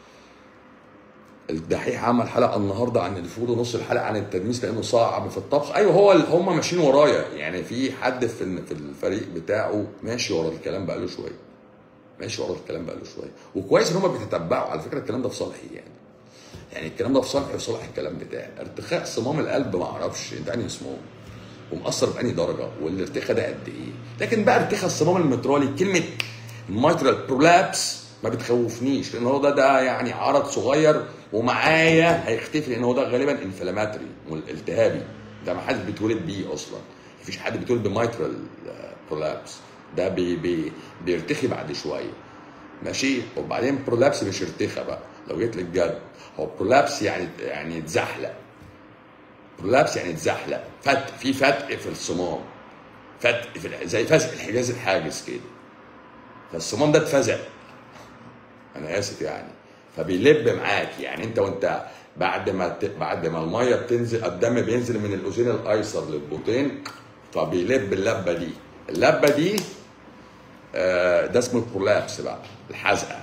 الدحيح عمل حلقه النهارده عن الفول ونص الحلقه عن التدميس لانه صعب في الطبخ ايوه هو هم ماشيين ورايا يعني في حد في في الفريق بتاعه ماشي ورا الكلام بقاله شويه ماشي ورا الكلام بقاله شويه وكويس ان هم بيتتبعوا على فكره الكلام ده في صالحي يعني يعني الكلام ده في صالحي وصالح الكلام بتاعي ارتخاء صمام القلب ما اعرفش انت انهي صمام ومأثر بأنهي درجة والارتخاء ده قد إيه لكن بقى ارتخاء الصمام المترالي كلمة الميترال برولابس ما بتخوفنيش لان هو ده ده يعني عرض صغير ومعايا هيختفي لان هو ده غالبا انفلاماتري التهابي ده ما حدش بيتولد بيه اصلا مفيش حد بيتولد بميترال برولابس ده بي بي بيرتخي بعد شويه ماشي وبعدين برولابس مش ارتخاء بقى لو جيت للجد هو برولابس يعني يعني اتزحلق برولابس يعني اتزحلق فتق في فتق في الصمام فتق في الح- زي فزق الحجاز الحاجز كده فالصمام ده اتفزق انا اسف يعني فبيلب معاك يعني انت وانت بعد ما ت... بعد ما الميه بتنزل الدم بينزل من الاذين الايسر للبطين فبيلب اللبه دي اللبه دي آه، ده اسمه البرولابس بقى الحزقه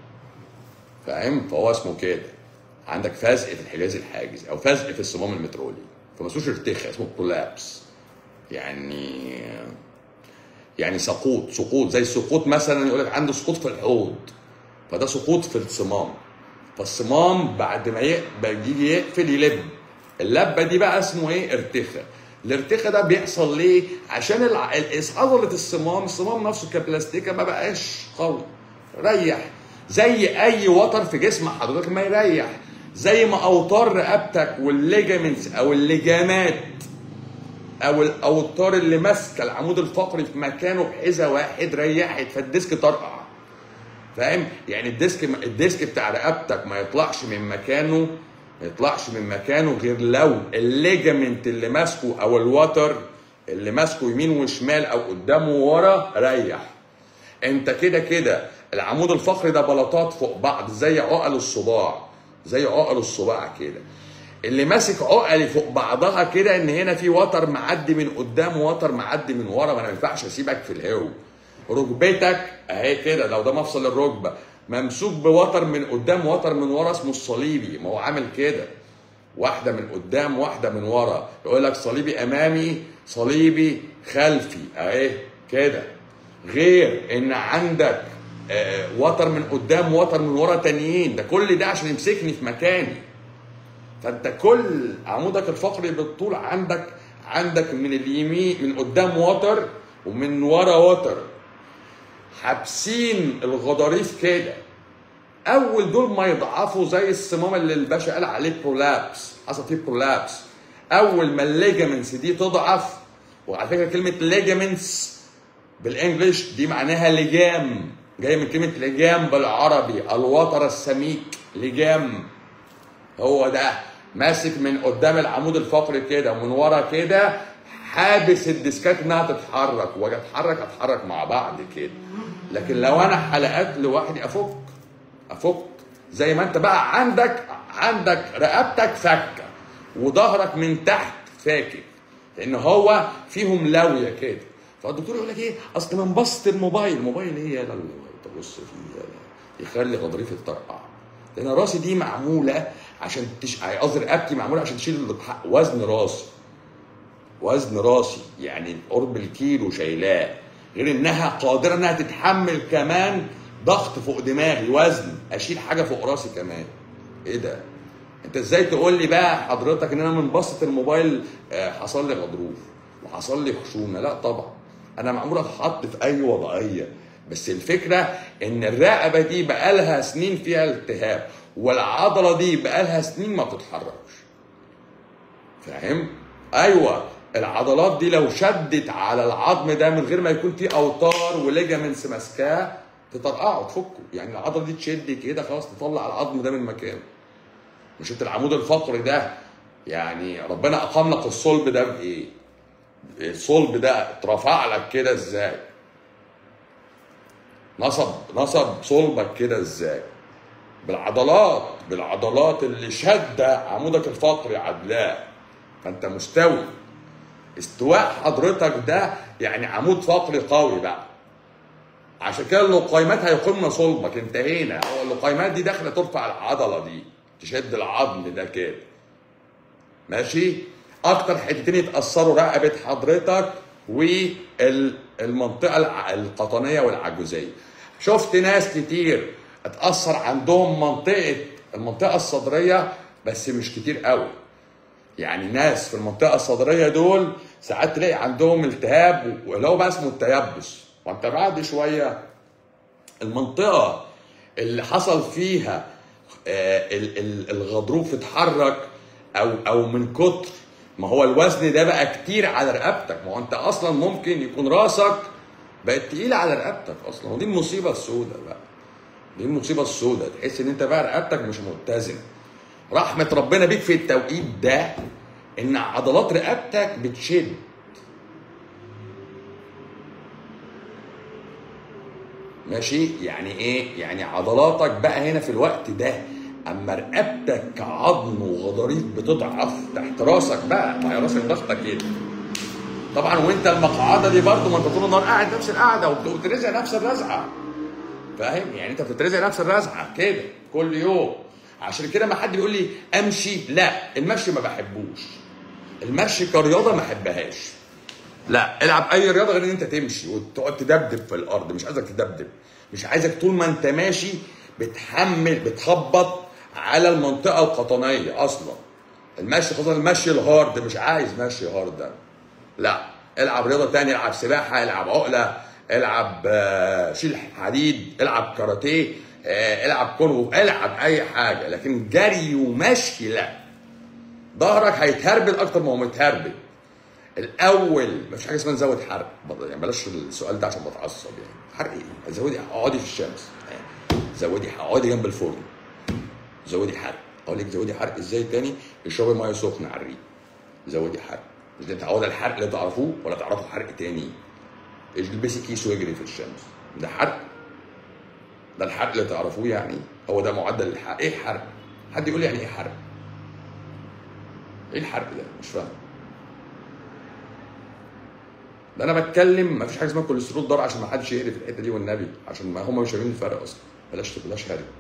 فاهم فهو اسمه كده عندك فزق في الحجاز الحاجز او فزق في الصمام المترولي فما اسموش ارتخاء اسمه برولابس يعني يعني سقوط سقوط زي السقوط مثلا يقول لك عنده سقوط في الحوض فده سقوط في الصمام فالصمام بعد ما ي- بيجي يقفل يلب اللبه دي بقى اسمه ايه ارتخاء الارتخاء ده بيحصل ليه عشان الع- ال- عضله الصمام الصمام نفسه كبلاستيكه ما بقاش قوي ريح زي اي وتر في جسم حضرتك ما يريح زي ما اوتار رقبتك والليجامنتس او الليجامات او الاوتار اللي ماسكه العمود الفقري في مكانه بحذاء واحد ريحت فالديسك طرقع فاهم يعني الديسك الديسك بتاع رقبتك ما يطلعش من مكانه ما يطلعش من مكانه غير لو الليجامنت اللي ماسكه او الوتر اللي ماسكه يمين وشمال او قدام وورا ريح انت كده كده العمود الفقري ده بلاطات فوق بعض زي عقل الصباع زي عقل الصباع كده اللي ماسك عقلي فوق بعضها كده ان هنا في وتر معدي من قدام ووتر معدي من ورا ما انا ما ينفعش اسيبك في الهو ركبتك اهي كده لو ده مفصل الركبه ممسوك بوتر من قدام وتر من ورا اسمه الصليبي ما هو عامل كده واحده من قدام واحده من ورا يقول لك صليبي امامي صليبي خلفي اهي كده غير ان عندك آه، وتر من قدام وتر من ورا تانيين ده كل ده عشان يمسكني في مكاني فانت كل عمودك الفقري بالطول عندك عندك من اليمين من قدام وتر ومن ورا وتر حابسين الغضاريف كده اول دول ما يضعفوا زي الصمام اللي الباشا قال عليه برولابس حصل فيه برولابس اول ما الليجامنتس دي تضعف وعلى فكره كلمه ليجامنتس بالانجلش دي معناها لجام جايه من كلمه لجام بالعربي الوتر السميك لجام هو ده ماسك من قدام العمود الفقري كده ومن ورا كده حابس الديسكات انها تتحرك واجي اتحرك اتحرك مع بعض كده لكن لو انا حلقات لوحدي افك افك زي ما انت بقى عندك عندك رقبتك فكه وظهرك من تحت فاكك لان هو فيهم لاويه كده فالدكتور يقول لك ايه اصل من بسط الموبايل الموبايل ايه يا تبص فيه يلا. يخلي غضريف الطرقع لان راسي دي معموله عشان تش... قصدي رقبتي معموله عشان تشيل وزن راسي وزن راسي يعني قرب الكيلو شايلاه غير انها قادره انها تتحمل كمان ضغط فوق دماغي وزن اشيل حاجه فوق راسي كمان ايه ده انت ازاي تقول لي بقى حضرتك ان انا من بسط الموبايل آه، حصل لي غضروف وحصل لي خشونه لا طبعا انا معمول اتحط في اي وضعيه بس الفكره ان الرقبه دي بقالها سنين فيها التهاب والعضله دي بقالها سنين ما بتتحركش فاهم ايوه العضلات دي لو شدت على العظم ده من غير ما يكون فيه اوتار وليجامنتس ماسكاه تطرقعه تفكه يعني العضله دي تشد كده خلاص تطلع العظم ده من مكانه مش انت العمود الفقري ده يعني ربنا اقام لك الصلب ده بايه؟ الصلب ده اترفع لك كده ازاي؟ نصب نصب صلبك كده ازاي؟ بالعضلات بالعضلات اللي شاده عمودك الفقري عدلاه فانت مستوي استواء حضرتك ده يعني عمود فقري قوي بقى عشان كده اللقيمات هيقمن صلبك انتهينا هو اللقيمات دي داخله ترفع العضله دي تشد العظم ده كده ماشي اكتر حتتين يتاثروا رقبه حضرتك والمنطقه القطنيه والعجوزيه شفت ناس كتير اتاثر عندهم منطقه المنطقه الصدريه بس مش كتير قوي يعني ناس في المنطقه الصدريه دول ساعات تلاقي عندهم التهاب واللي هو بقى اسمه التيبس وانت بعد شويه المنطقه اللي حصل فيها آه، ال- ال- الغضروف اتحرك او او من كتر ما هو الوزن ده بقى كتير على رقبتك ما هو انت اصلا ممكن يكون راسك بقت تقيله على رقبتك اصلا ودي المصيبه السوداء بقى دي المصيبه السوداء تحس ان انت بقى رقبتك مش متزنه رحمه ربنا بيك في التوقيت ده ان عضلات رقبتك بتشد ماشي يعني ايه يعني عضلاتك بقى هنا في الوقت ده اما رقبتك كعظم وغضاريف بتضعف تحت راسك بقى ما هي راسك ضغطه كده طبعا وانت المقعده دي برضه ما انت طول النهار قاعد نفس القعده وبترزع نفس الرزعه فاهم يعني انت بتترزع نفس الرزعه كده كل يوم عشان كده ما حد بيقول لي امشي لا المشي ما بحبوش المشي كرياضه ما احبهاش لا العب اي رياضه غير ان انت تمشي وتقعد تدبدب في الارض مش عايزك تدبدب مش عايزك طول ما انت ماشي بتحمل بتخبط على المنطقه القطنيه اصلا المشي خاصه المشي الهارد مش عايز مشي هارد ده لا العب رياضه تانية العب سباحه العب عقله العب آه، شيل حديد العب كاراتيه آه، العب كونغو العب اي حاجه لكن جري ومشي لا ظهرك هيتهربل اكتر ما هو متهربل الاول مفيش حاجه اسمها نزود حرق برضه يعني بلاش السؤال ده عشان بتعصب يعني حرق ايه؟ زودي اقعدي في الشمس يعني زودي اقعدي جنب الفرن زودي حرق اقول لك زودي حرق ازاي تاني اشربي ميه سخنه على الريق زودي حرق مش ده تعودي على الحرق اللي تعرفوه ولا تعرفوا حرق تاني البسي كيس واجري في الشمس ده حرق ده الحرق اللي تعرفوه يعني هو ده معدل الحرق ايه حرق حد يقول لي يعني ايه حرق ايه الحرق ده مش فاهم ده انا بتكلم ما فيش حاجه اسمها كوليسترول ضار عشان ما حدش يهري في الحته دي والنبي عشان ما هم مش فاهمين الفرق اصلا بلاش بلاش هري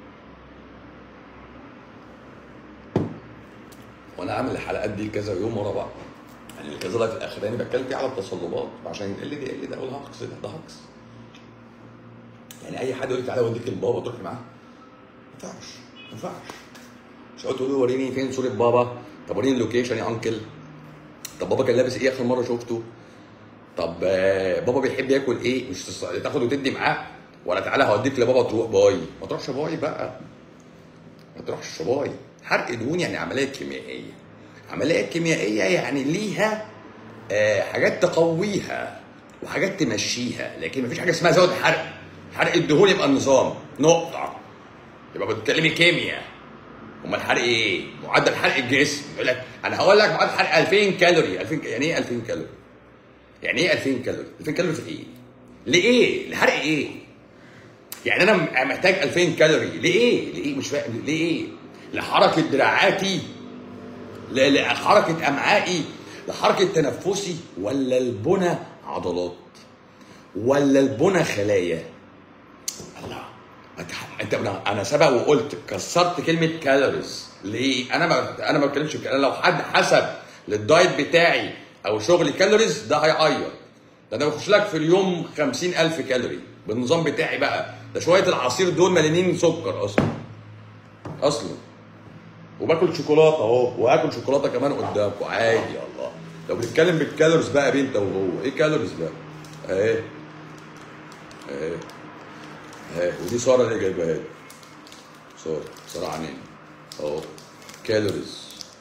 وانا عامل الحلقات دي كذا يوم ورا بعض يعني كذا لك الاخراني بتكلم فيه على التصلبات عشان ال دي ال ده اقول هقص ده ده هقص يعني اي حد يقول لي تعالى اوديك لبابا تروح معاه ما ينفعش ما ينفعش مش هتقول له وريني فين صوره بابا طب وريني اللوكيشن يا انكل طب بابا كان لابس ايه اخر مره شفته طب آه، بابا بيحب ياكل ايه مش تص- تاخد وتدي معاه ولا تعالى هوديك لبابا تروح باي ما تروحش باي بقى ما تروحش باي حرق دهون يعني عمليه كيميائيه عمليه كيميائيه يعني ليها آه، حاجات تقويها وحاجات تمشيها لكن مفيش حاجه اسمها زود حرق حرق الدهون يبقى النظام نقطه يبقى بتتكلمي كيمياء امال الحرق ايه؟ معدل حرق الجسم يقول لك انا هقول لك معدل حرق 2000 كالوري 2000 ك- يعني ايه 2000 كالوري؟ يعني ايه 2000 كالوري؟ 2000 كالوري في ايه؟ لايه؟ لحرق ايه؟ يعني انا م- محتاج 2000 كالوري لايه؟ لايه مش فاهم ليه؟ لحركه دراعاتي ل- لحركه امعائي لحركه تنفسي ولا البنى عضلات ولا البنى خلايا الله أنت- انت انا أنا سبق وقلت كسرت كلمه كالوريز ليه انا ما انا ما بتكلمش في- انا لو حد حسب للدايت بتاعي او شغلي كالوريز ده هيعير ده انا بخش لك في اليوم 50000 كالوري بالنظام بتاعي بقى ده شويه العصير دول مليانين سكر اصلا اصلا وباكل شوكولاته اهو وهاكل شوكولاته كمان قدامكم عادي يا الله لو بنتكلم بالكالوريز بقى بين انت وهو ايه كالوريز بقى اهي اهي اهي ودي ساره اللي جايبها لي ساره ساره عنين اهو كالوريز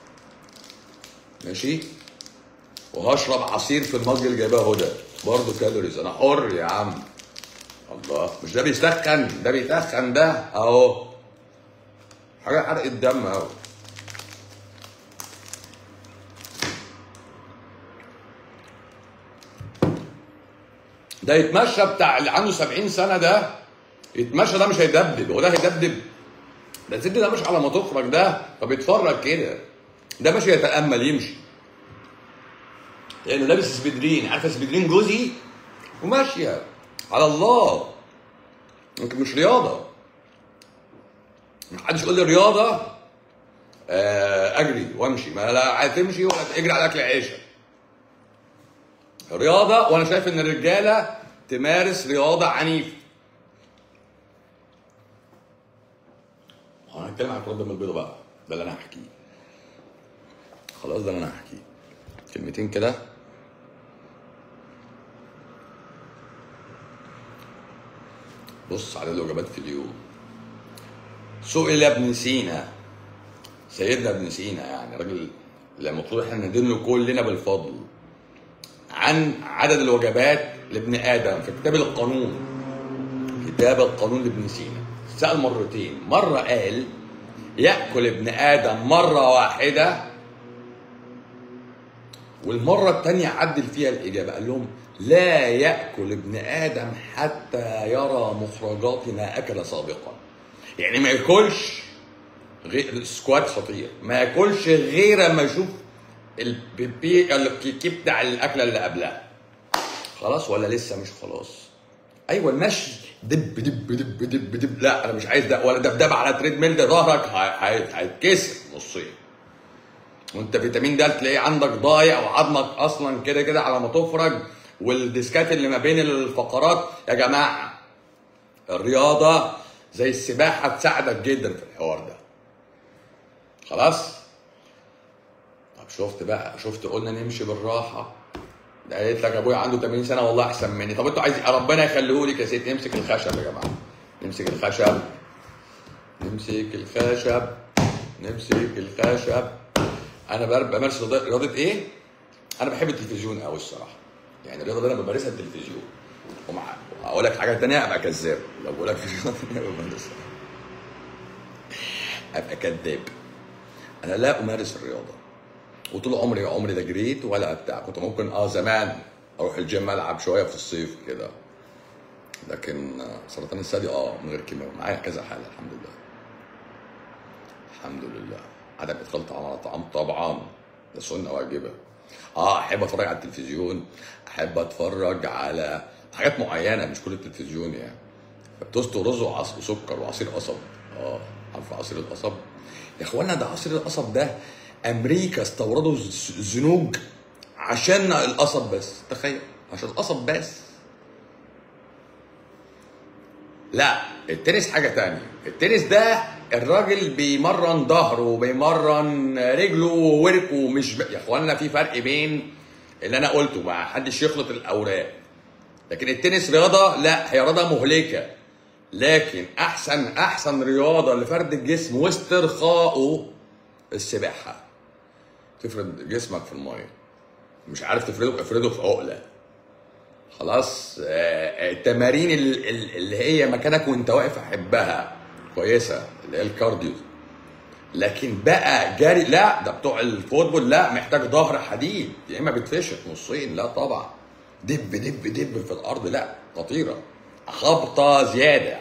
ماشي وهشرب عصير في المج اللي جايبها هدى برضه كالوريز انا حر يا عم الله مش ده بيسخن ده بيتخن ده اهو حاجه حرق الدم اهو ده يتمشى بتاع اللي عنده 70 سنه ده يتمشى ده مش هيدبدب هو ده هيدبدب ده الست ده مش على ما تخرج ده فبيتفرج كده ده ماشي يتامل يمشي لانه لابس سبيدرين عارفه سبيدرين جوزي وماشيه على الله يمكن مش رياضه محدش يقول لي رياضه آه، اجري وامشي ما لا هتمشي ولا تجري على اكل عيشك رياضه وانا شايف ان الرجاله تمارس رياضه عنيفه انا هتكلم عن كرة الدم البيضاء بقى ده اللي انا هحكيه خلاص ده اللي انا هحكيه كلمتين كده بص على الوجبات في اليوم سئل ابن سينا سيدنا ابن سينا يعني راجل اللي المفروض احنا ندله كلنا بالفضل عن عدد الوجبات لابن ادم في كتاب القانون كتاب القانون لابن سينا سأل مرتين مرة قال يأكل ابن آدم مرة واحدة والمرة الثانية عدل فيها الإجابة قال لهم لا يأكل ابن آدم حتى يرى مخرجات ما أكل سابقا يعني ما ياكلش غير سكوات خطير ما ياكلش غير ما يشوف البيبي الكيكي بتاع الأكلة اللي قبلها خلاص ولا لسه مش خلاص ايوه المشي دب دب دب دب دب لا انا مش عايز ده ولا دبدب على تريد ميل ده ظهرك هي- هي- هيتكسر نصين وانت فيتامين د تلاقيه عندك ضايع وعظمك اصلا كده كده على ما تفرج والديسكات اللي ما بين الفقرات يا جماعه الرياضه زي السباحه تساعدك جدا في الحوار ده خلاص طب شفت بقى شفت قلنا نمشي بالراحه ده قالت لك ابويا عنده 80 سنه والله احسن مني طب انتوا عايزين ربنا يخليه لك يا ست نمسك الخشب يا جماعه نمسك الخشب نمسك الخشب نمسك الخشب انا بر- بمارس رياضه رياضة ايه؟ انا بحب التلفزيون قوي الصراحه يعني الرياضه اللي انا بمارسها التلفزيون ومع اقول لك حاجه تانية ابقى كذاب لو بقول لك في رياضه تانية بمارسها ابقى كذاب انا لا امارس الرياضه وطول عمري عمري ده جريت ولا بتاع كنت ممكن اه زمان اروح الجيم العب شويه في الصيف كده لكن آه، سرطان الثدي اه من غير كيماوي معايا كذا حاله الحمد لله الحمد لله عدم ادخال طعام على طعام طبعا ده سنه واجبه اه احب اتفرج على التلفزيون احب اتفرج على حاجات معينه مش كل التلفزيون يعني توست ورز وعص- وسكر وعصير قصب اه عارف عصير القصب يا اخوانا ده عصير القصب ده امريكا استوردوا ز- زنوج عشان القصب بس تخيل عشان القصب بس لا التنس حاجة تانية التنس ده الراجل بيمرن ظهره وبيمرن رجله ووركه مش ب... يا اخوانا في فرق بين اللي انا قلته ما حدش يخلط الاوراق لكن التنس رياضه لا هي رياضه مهلكه لكن احسن احسن رياضه لفرد الجسم واسترخائه السباحه تفرد جسمك في الميه مش عارف تفرده افرده في عقله خلاص آه، آه، التمارين ال- ال- اللي هي مكانك وانت واقف احبها كويسه اللي هي الكارديو لكن بقى جري لا ده بتوع الفوتبول لا محتاج ظهر حديد يا اما بتفشخ نصين لا طبعا دب دب دب في الارض لا خطيره خبطه زياده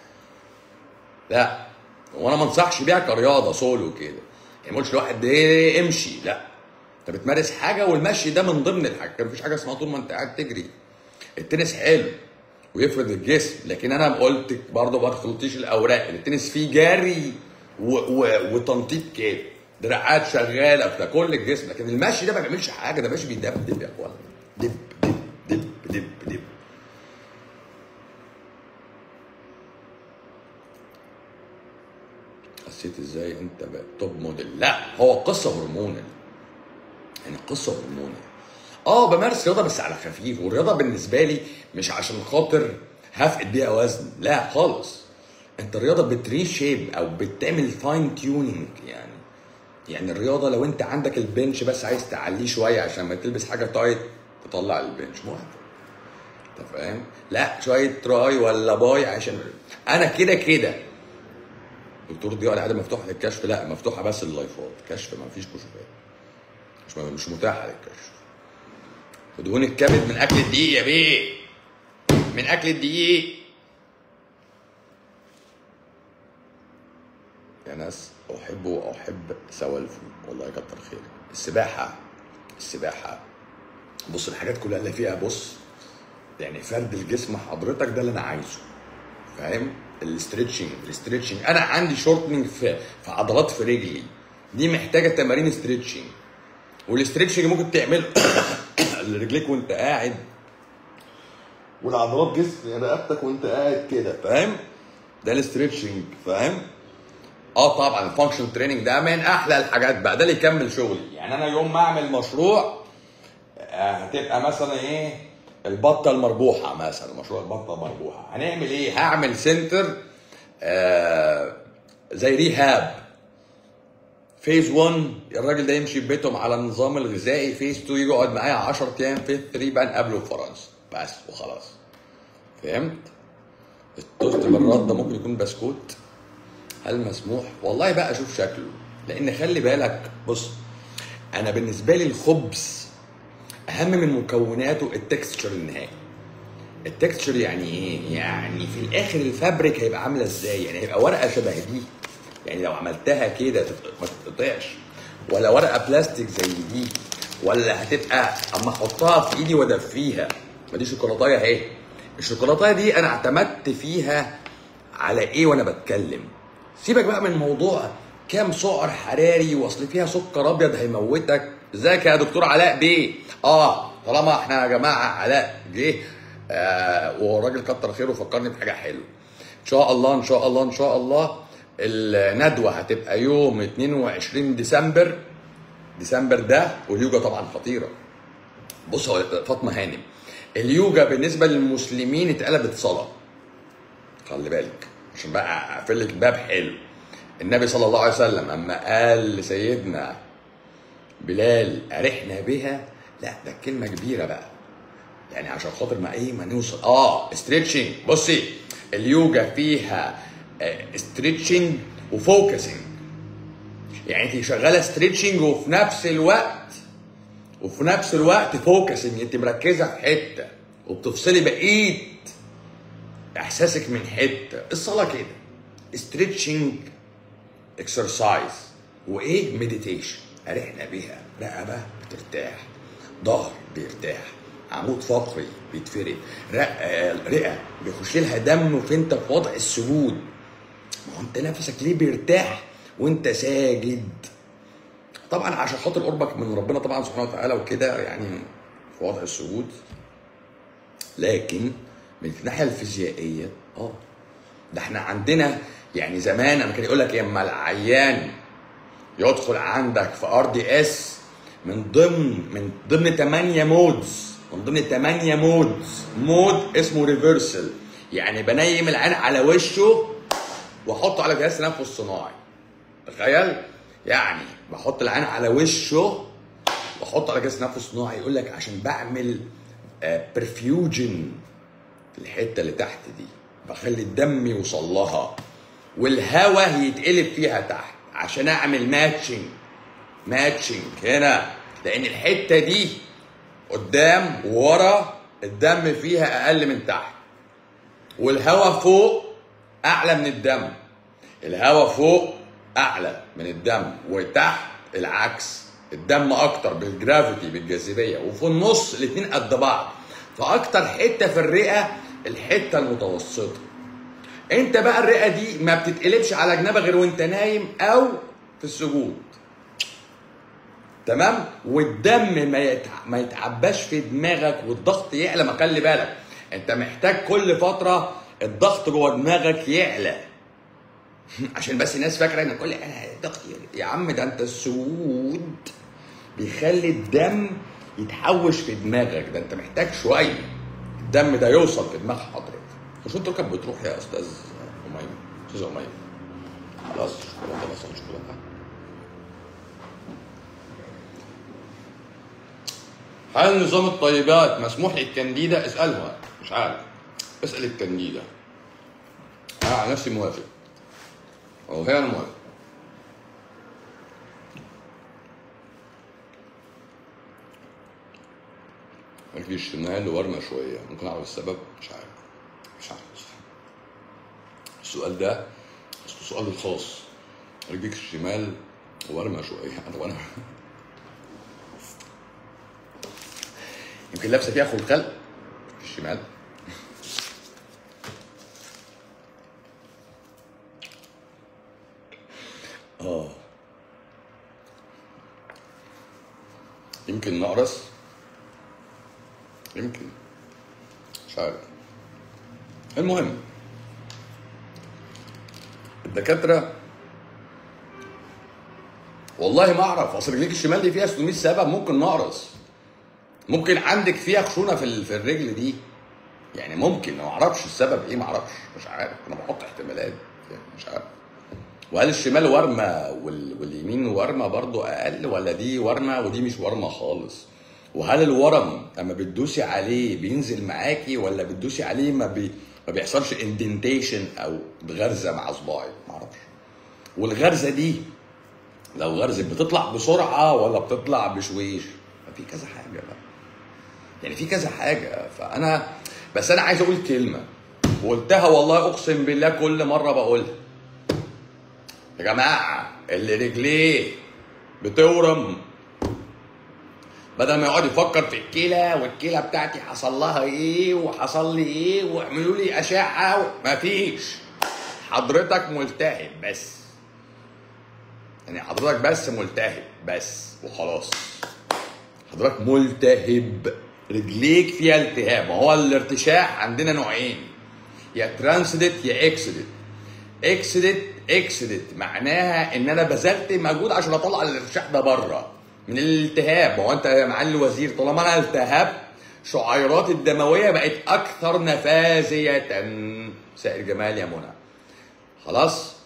لا وانا ما انصحش بيها كرياضه سولو كده يعني ما قلتش لواحد ايه امشي لا انت بتمارس حاجه والمشي ده من ضمن الحاجات مفيش حاجه اسمها طول ما انت قاعد تجري التنس حلو ويفرد الجسم لكن انا قلت برضه ما تخلطيش الاوراق التنس فيه جري و... و... وتنطيط كده دراعات شغاله بتاع كل الجسم لكن المشي ده ما بيعملش حاجه ده ماشي بيدبدب يا اخوانا دب دب دب دب دب حسيت ازاي انت بقى توب موديل لا هو قصه هرمونال يعني قصه هرمونال اه بمارس رياضه بس على خفيف والرياضه بالنسبه لي مش عشان خاطر هفقد بيها وزن لا خالص انت الرياضه بتري شيب او بتعمل فاين تيونينج يعني يعني الرياضه لو انت عندك البنش بس عايز تعليه شويه عشان ما تلبس حاجه تايت تطلع البنش موافق انت فاهم لا شويه تراي ولا باي عشان انا كده كده دكتور ضياء العاده مفتوحه للكشف لا مفتوحه بس لللايفات كشف ما فيش كشوفات مش مش متاحه للكشف ودهون الكبد من اكل الدقيق يا بيه من اكل الدقيق يا ناس احب واحب سوالفه والله يكتر خيرك السباحه السباحه بص الحاجات كلها اللي فيها بص يعني فرد الجسم حضرتك ده اللي انا عايزه فاهم الاسترتشنج الاسترتشنج انا عندي شورتنج في في عضلات في رجلي دي محتاجه تمارين استرتشنج والاسترتشنج ممكن تعمله لرجليك وانت قاعد والعضلات جسم رقبتك وانت قاعد كده فاهم ده الاسترتشنج فاهم اه طبعا الفانكشن تريننج ده من احلى الحاجات بقى ده اللي يكمل شغلي يعني انا يوم ما اعمل مشروع آه، هتبقى مثلا ايه البطه المربوحه مثلا مشروع البطه المربوحه هنعمل ايه هعمل سنتر آه زي ريهاب فيز 1 الراجل ده يمشي في بيتهم على النظام الغذائي فيز 2 يقعد معايا 10 ايام فيز 3 بقى نقابله في فرنسا بس وخلاص فهمت التوست بالرد ده ممكن يكون بسكوت هل مسموح والله بقى اشوف شكله لان خلي بالك بص انا بالنسبه لي الخبز اهم من مكوناته التكستشر النهائي التكستشر يعني ايه يعني في الاخر الفابريك هيبقى عامله ازاي يعني هيبقى ورقه شبه دي يعني لو عملتها كده تت- ما تتقطعش ولا ورقه بلاستيك زي دي ولا هتبقى اما احطها في ايدي وادفيها ما دي شوكولاتايه اهي الشوكولاتايه دي انا اعتمدت فيها على ايه وانا بتكلم سيبك بقى من موضوع كام سعر حراري واصل فيها سكر ابيض هيموتك ازيك يا دكتور علاء بيه اه طالما احنا يا جماعه علاء جه آه والراجل كتر خيره فكرني بحاجه حلوه ان شاء الله ان شاء الله ان شاء الله الندوه هتبقى يوم 22 ديسمبر ديسمبر ده واليوجا طبعا خطيره بص هو فاطمه هانم اليوجا بالنسبه للمسلمين اتقلبت صلاه خلي بالك عشان بقى اقفل لك باب حلو النبي صلى الله عليه وسلم اما قال لسيدنا بلال ارحنا بها لا ده كلمه كبيره بقى يعني عشان خاطر ما ايه ما نوصل اه ستريتشنج بصي اليوجا فيها ستريتشنج وفوكسنج يعني انت شغاله ستريتشنج وفي نفس الوقت وفي نفس الوقت فوكسنج انت مركزه في حته وبتفصلي بقيه احساسك من حته الصلاه كده ستريتشنج اكسرسايز وايه مديتيشن ارحنا بيها رقبه بترتاح ظهر بيرتاح عمود فقري بيتفرد رق- آه، رئه بيخش لها دم فانت في وضع السجود ما هو انت نفسك ليه بيرتاح وانت ساجد طبعا عشان خاطر قربك من ربنا طبعا سبحانه وتعالى وكده يعني في وضع السجود لكن من الناحيه الفيزيائيه اه ده احنا عندنا يعني زمان انا كان يقول لك اما العيان يدخل عندك في ار دي اس من ضمن من ضمن 8 مودز من ضمن 8 مودز مود اسمه ريفرسال يعني بنيم العين على وشه واحطه على جهاز تنفس صناعي تخيل يعني بحط العين على وشه واحطه على جهاز تنفس صناعي يقول لك عشان بعمل برفيوجن الحته اللي تحت دي بخلي الدم يوصل لها والهواء يتقلب فيها تحت عشان اعمل ماتشنج ماتشنج هنا لان الحته دي قدام وورا الدم فيها اقل من تحت والهواء فوق اعلى من الدم الهواء فوق اعلى من الدم وتحت العكس الدم اكتر بالجرافيتي بالجاذبيه وفي النص الاثنين قد بعض فاكتر حته في الرئه الحته المتوسطه انت بقى الرئه دي ما بتتقلبش على جنبها غير وانت نايم او في السجود تمام والدم ما يتع... ما يتعباش في دماغك والضغط يعلى ما خلي بالك انت محتاج كل فتره الضغط جوه دماغك يعلى عشان بس الناس فاكره ان كل انا الضغط يعلى. يا عم ده انت السجود بيخلي الدم يتحوش في دماغك ده انت محتاج شويه الدم ده يوصل في دماغ حضرتك مش انت كانت بتروح يا استاذ اميمه استاذ اميمه خلاص شكرا خلاص شكرا هل نظام الطيبات مسموح للكنديدة؟ اسألها مش عارف اسأل الكنديدة أنا على نفسي موافق أو هي أنا موافق رجلي الشمال ورمة شوية ممكن أعرف السبب مش عارف مش عارف السؤال ده أصله سؤال الخاص رجليك الشمال ورمة شوية أنا وأنا يمكن لابسه فيها اخو الخلق في الشمال اه يمكن نقرس يمكن مش عارف المهم الدكاتره والله ما اعرف اصل رجليك الشمال دي فيها 600 سبب ممكن نقرس ممكن عندك فيها خشونه في ال- في الرجل دي يعني ممكن ما اعرفش السبب ايه ما اعرفش مش عارف انا بحط احتمالات يعني مش عارف وهل الشمال ورمه وال... واليمين ورمه برضو اقل ولا دي ورمه ودي مش ورمه خالص وهل الورم اما بتدوسي عليه بينزل معاكي ولا بتدوسي عليه ما بي... ما بيحصلش اندنتيشن او غرزه مع صباعي ما اعرفش والغرزه دي لو غرزت بتطلع بسرعه ولا بتطلع بشويش في كذا حاجه بقى يعني في كذا حاجه فانا بس انا عايز اقول كلمه وقلتها والله اقسم بالله كل مره بقولها يا جماعه اللي رجليه بتورم بدل ما يقعد يفكر في الكلى والكلى بتاعتي حصل لها ايه وحصل لي ايه واعملوا لي اشعه مفيش حضرتك ملتهب بس يعني حضرتك بس ملتهب بس وخلاص حضرتك ملتهب رجليك فيها التهاب ما هو الارتشاح عندنا نوعين يا ترانسدت يا اكسدت اكسدت اكسدت معناها ان انا بذلت مجهود عشان اطلع الارتشاح ده بره من الالتهاب ما هو انت يا معالي الوزير طالما انا التهبت شعيرات الدمويه بقت اكثر نفاذيه مساء الجمال يا منى خلاص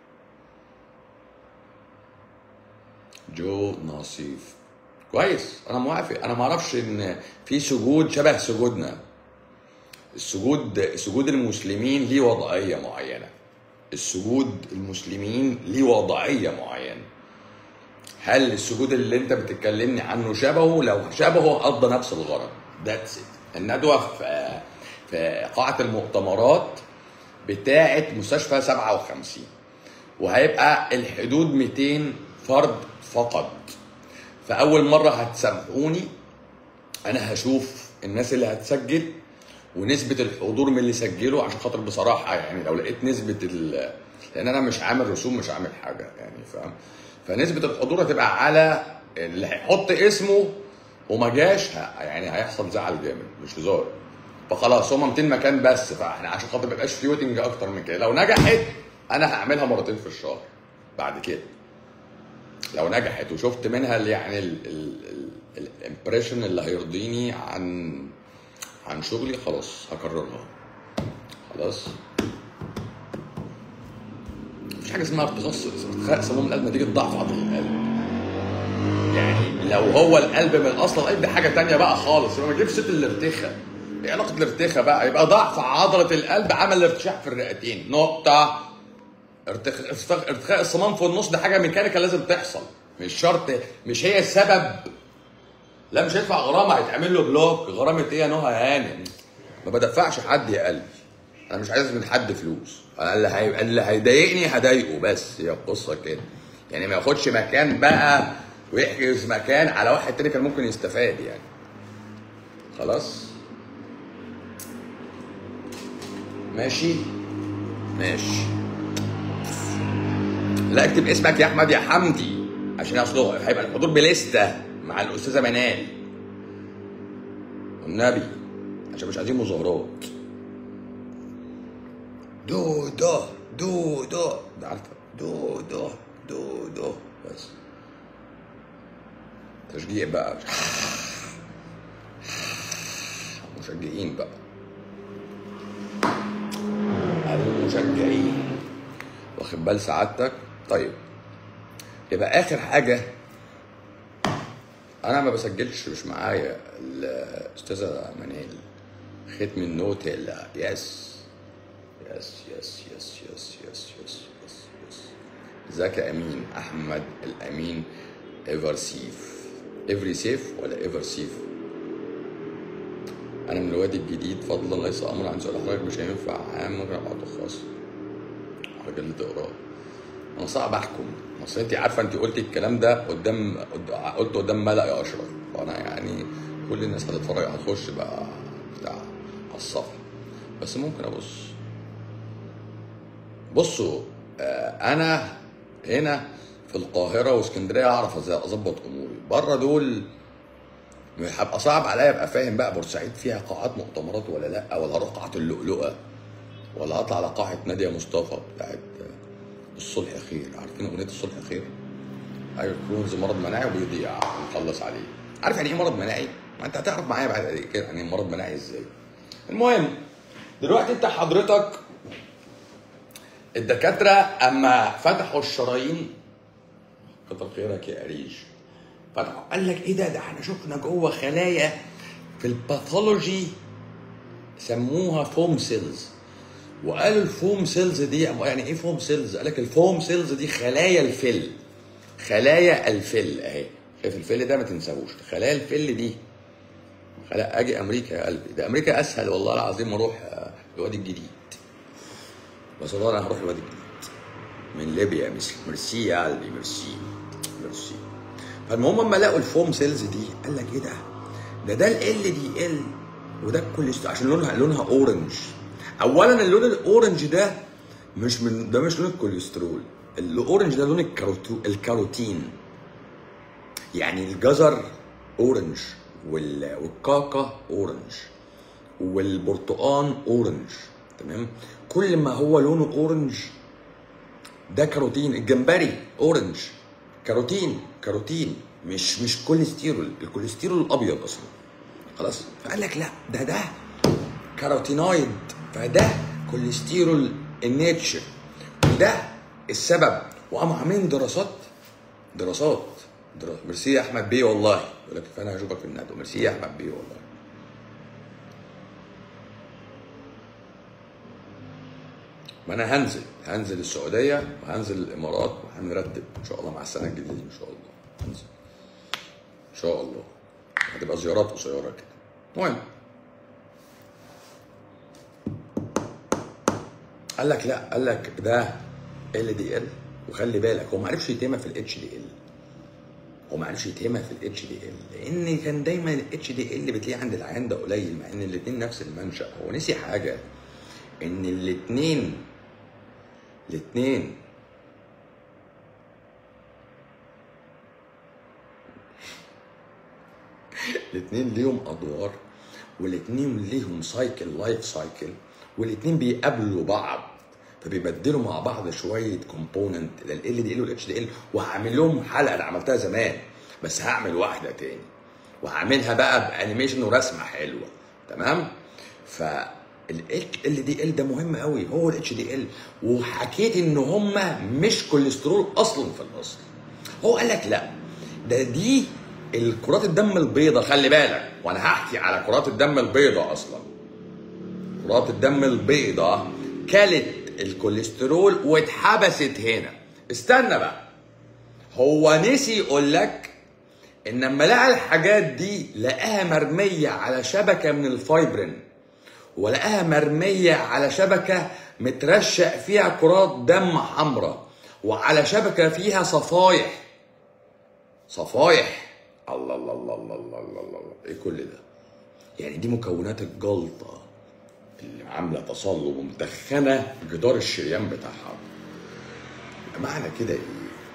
جو نصيف كويس انا موافق انا ما اعرفش ان في سجود شبه سجودنا السجود سجود المسلمين ليه وضعيه معينه السجود المسلمين ليه وضعيه معينه هل السجود اللي انت بتتكلمني عنه شبهه لو شبهه قضى نفس الغرض ذاتس ات الندوه في في قاعه المؤتمرات بتاعه مستشفى 57 وهيبقى الحدود 200 فرد فقط فاول مره هتسامحوني انا هشوف الناس اللي هتسجل ونسبة الحضور من اللي سجلوا عشان خاطر بصراحة يعني لو لقيت نسبة ال لأن أنا مش عامل رسوم مش عامل حاجة يعني فاهم فنسبة الحضور هتبقى على اللي هيحط اسمه وما جاش ه- يعني هيحصل زعل جامد مش هزار فخلاص هما 200 مكان بس فاحنا عشان خاطر ما يبقاش في ويتنج اكتر من كده لو نجحت انا هعملها مرتين في الشهر بعد كده لو نجحت وشفت منها ال- يعني الامبريشن اللي هيرضيني عن عن شغلي خلاص هكررها خلاص مفيش حاجه اسمها ارتخاص ارتخاء سموم القلب نتيجه ضعف عضله القلب يعني لو هو القلب من اصل القلب دي حاجه تانية بقى خالص يبقى ما تجيبش ست الارتخاء ايه علاقه الارتخاء بقى يبقى ضعف عضله القلب عمل ارتشاح في الرئتين نقطه ارتخاء ارتخاء- ارتخاء الصمام في النص ده حاجه ميكانيكال لازم تحصل مش شرط مش هي السبب لا مش هيدفع غرامه هيتعمل له بلوك غرامه ايه يا نهى هانم ما بدفعش حد يا قلبي انا مش عايز من حد فلوس انا اللي هي... اللي هيضايقني هضايقه بس هي القصه كده يعني ما ياخدش مكان بقى ويحجز مكان على واحد تاني كان ممكن يستفاد يعني خلاص ماشي ماشي لا اكتب اسمك يا احمد يا حمدي عشان اصله هيبقى الحضور بليسته مع الاستاذه منال والنبي عشان مش عايزين مظاهرات دو دو دو دو ده عارفه دو دو دو دو بس تشجيع بقى مشجعين بقى المشجعين واخد بال سعادتك طيب يبقى اخر حاجه انا ما بسجلش مش معايا الاستاذه منال ختم النوتيلا يس يس يس يس يس يس يس يس يس ازيك يا امين احمد الامين ايفر سيف افري سيف ولا ايفر سيف انا من الوادي الجديد فضلا ليس امر عن سؤال حضرتك مش هينفع عام ممكن ابعته خاص حضرتك اللي تقراه انا صعب احكم اصل انت عارفه انت قلتي الكلام ده قدام قد- قلت قدام ملأ يا اشرف فانا يعني كل الناس هتتفرج هتخش بقى بتاع على الصفحه بس ممكن ابص بصوا آه، انا هنا في القاهره واسكندريه اعرف ازاي اظبط اموري بره دول هيبقى صعب عليا ابقى فاهم بقى بورسعيد فيها قاعات مؤتمرات ولا لا ولا هروح قاعه اللؤلؤه ولا اطلع على قاعه ناديه مصطفى بتاعت الصلح خير عارفين اغنيه الصلح خير ايوه كرونز مرض مناعي وبيضيع نخلص عليه عارف يعني ايه مرض مناعي ما انت هتعرف معايا بعد كده يعني إيه مرض مناعي ازاي المهم دلوقتي انت حضرتك الدكاتره اما فتحوا الشرايين كتر خيرك يا قريش فتحوا قال لك ايه ده ده احنا شفنا جوه خلايا في الباثولوجي سموها فوم سيلز وقالوا الفوم سيلز دي يعني ايه فوم سيلز؟ قال لك الفوم سيلز دي خلايا الفل خلايا الفل اهي شايف الفل ده ما تنساهوش خلايا الفل دي خلايا اجي امريكا يا قلبي ده امريكا اسهل والله العظيم اروح آه، الوادي الجديد بس والله انا هروح الوادي الجديد من ليبيا مس- ميرسي يا قلبي ميرسي ميرسي فالمهم اما لقوا الفوم سيلز دي قال لك ايه ده؟ ده ده ال دي ال وده الكوليسترول عشان لونها لونها اورنج اولا اللون الاورنج ده مش من ده مش لون الكوليسترول الاورنج ده لون الكاروتو الكاروتين يعني الجزر اورنج وال- والكاكا اورنج والبرتقان اورنج تمام كل ما هو لونه اورنج ده كاروتين الجمبري اورنج كاروتين كاروتين مش مش كوليسترول الكوليسترول الابيض اصلا خلاص فقال لك لا ده ده كاروتينويد فده كوليسترول النيتشر وده السبب وقاموا عاملين دراسات دراسات دراسات ميرسي يا احمد بيه والله يقول لك فانا هشوفك في الندوه ميرسي يا احمد بيه والله ما انا هنزل هنزل السعوديه وهنزل الامارات وهنرتب ان شاء الله مع السنه الجديده ان شاء الله هنزل ان شاء الله هتبقى زيارات قصيره كده المهم قال لك لا قال لك ده ال دي ال وخلي بالك هو ما عرفش يتهمها في الاتش دي ال هو ما عرفش يتهمها في الاتش دي ال لان كان دايما الاتش دي ال بتلاقيه عند العيان ده قليل مع ان الاثنين نفس المنشا هو نسي حاجه ان الاثنين الاثنين الاثنين ليهم ادوار والاثنين ليهم سايكل لايف سايكل والاثنين بيقابلوا بعض فبيبدلوا مع بعض شويه كومبوننت ال دي ال والاتش دي ال وهعمل لهم حلقه انا عملتها زمان بس هعمل واحده تاني وهعملها بقى بانيميشن ورسمه حلوه تمام ف ال دي ال ده مهم قوي هو الاتش دي ال وحكيت ان هم مش كوليسترول اصلا في الاصل هو قال لك لا ده دي الكرات الدم البيضاء خلي بالك وانا هحكي على كرات الدم البيضاء اصلا كرات الدم البيضاء كلت الكوليسترول واتحبست هنا استنى بقى هو نسي يقول لك ان لما لقى الحاجات دي لقاها مرميه على شبكه من الفايبرين ولقاها مرميه على شبكه مترشق فيها كرات دم حمراء وعلى شبكه فيها صفايح صفايح الله الله الله الله الله الله الله الله ايه كل ده يعني دي مكونات الجلطه اللي عامله تصلب ومدخنه جدار الشريان بتاعها معنى كده ايه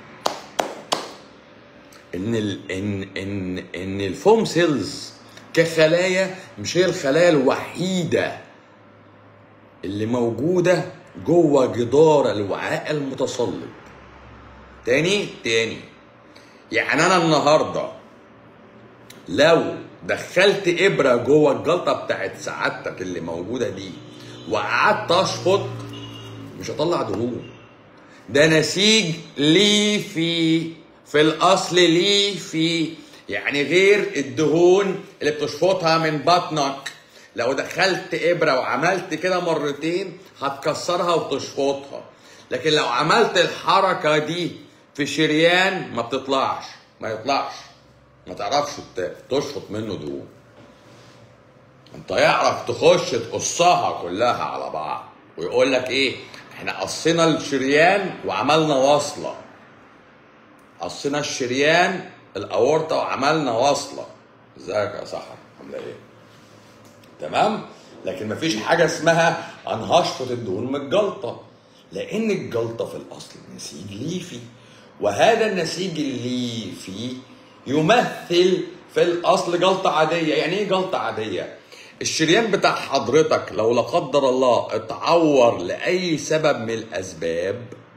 ان ال ان ان ان الفوم سيلز كخلايا مش هي الخلايا الوحيده اللي موجوده جوه جدار الوعاء المتصلب تاني تاني يعني انا النهارده لو دخلت ابره جوه الجلطه بتاعت سعادتك اللي موجوده دي وقعدت اشفط مش هطلع دهون ده نسيج ليفي في الاصل ليفي يعني غير الدهون اللي بتشفطها من بطنك لو دخلت ابره وعملت كده مرتين هتكسرها وتشفطها لكن لو عملت الحركه دي في شريان ما بتطلعش ما يطلعش ما تعرفش تشفط منه دهون انت يعرف تخش تقصها كلها على بعض ويقول لك ايه احنا قصينا الشريان وعملنا وصله قصينا الشريان الاورطه وعملنا وصله ازيك يا سحر عامله ايه تمام لكن مفيش حاجه اسمها انا هشفط الدهون من الجلطه لان الجلطه في الاصل نسيج ليفي وهذا النسيج الليفي يمثل في الاصل جلطه عاديه يعني ايه جلطه عاديه الشريان بتاع حضرتك لو لا قدر الله اتعور لاي سبب من الاسباب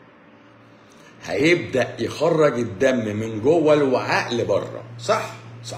هيبدا يخرج الدم من جوه الوعاء لبره صح صح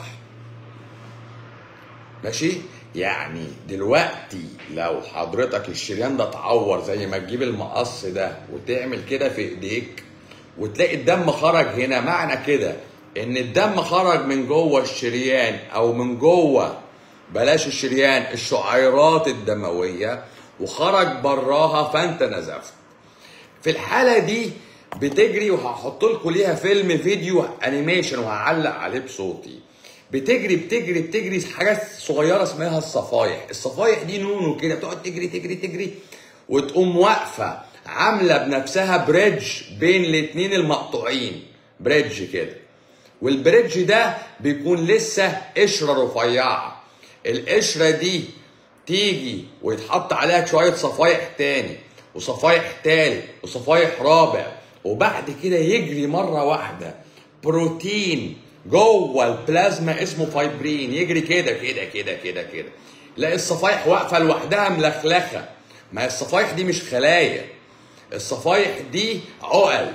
ماشي يعني دلوقتي لو حضرتك الشريان ده اتعور زي ما تجيب المقص ده وتعمل كده في ايديك وتلاقي الدم خرج هنا معنى كده ان الدم خرج من جوه الشريان او من جوه بلاش الشريان الشعيرات الدمويه وخرج براها فانت نزفت في الحاله دي بتجري وهحط لكم ليها فيلم فيديو انيميشن وهعلق عليه بصوتي بتجري بتجري بتجري حاجات صغيره اسمها الصفايح الصفايح دي نونو كده بتقعد تجري تجري تجري وتقوم واقفه عامله بنفسها بريدج بين الاتنين المقطوعين بريدج كده والبريدج ده بيكون لسه قشره رفيعه القشره دي تيجي ويتحط عليها شويه صفايح تاني وصفايح تالت وصفايح رابع وبعد كده يجري مره واحده بروتين جوه البلازما اسمه فايبرين يجري كده كده كده كده كده لا الصفايح واقفه لوحدها ملخلخه ما الصفايح دي مش خلايا الصفايح دي عقل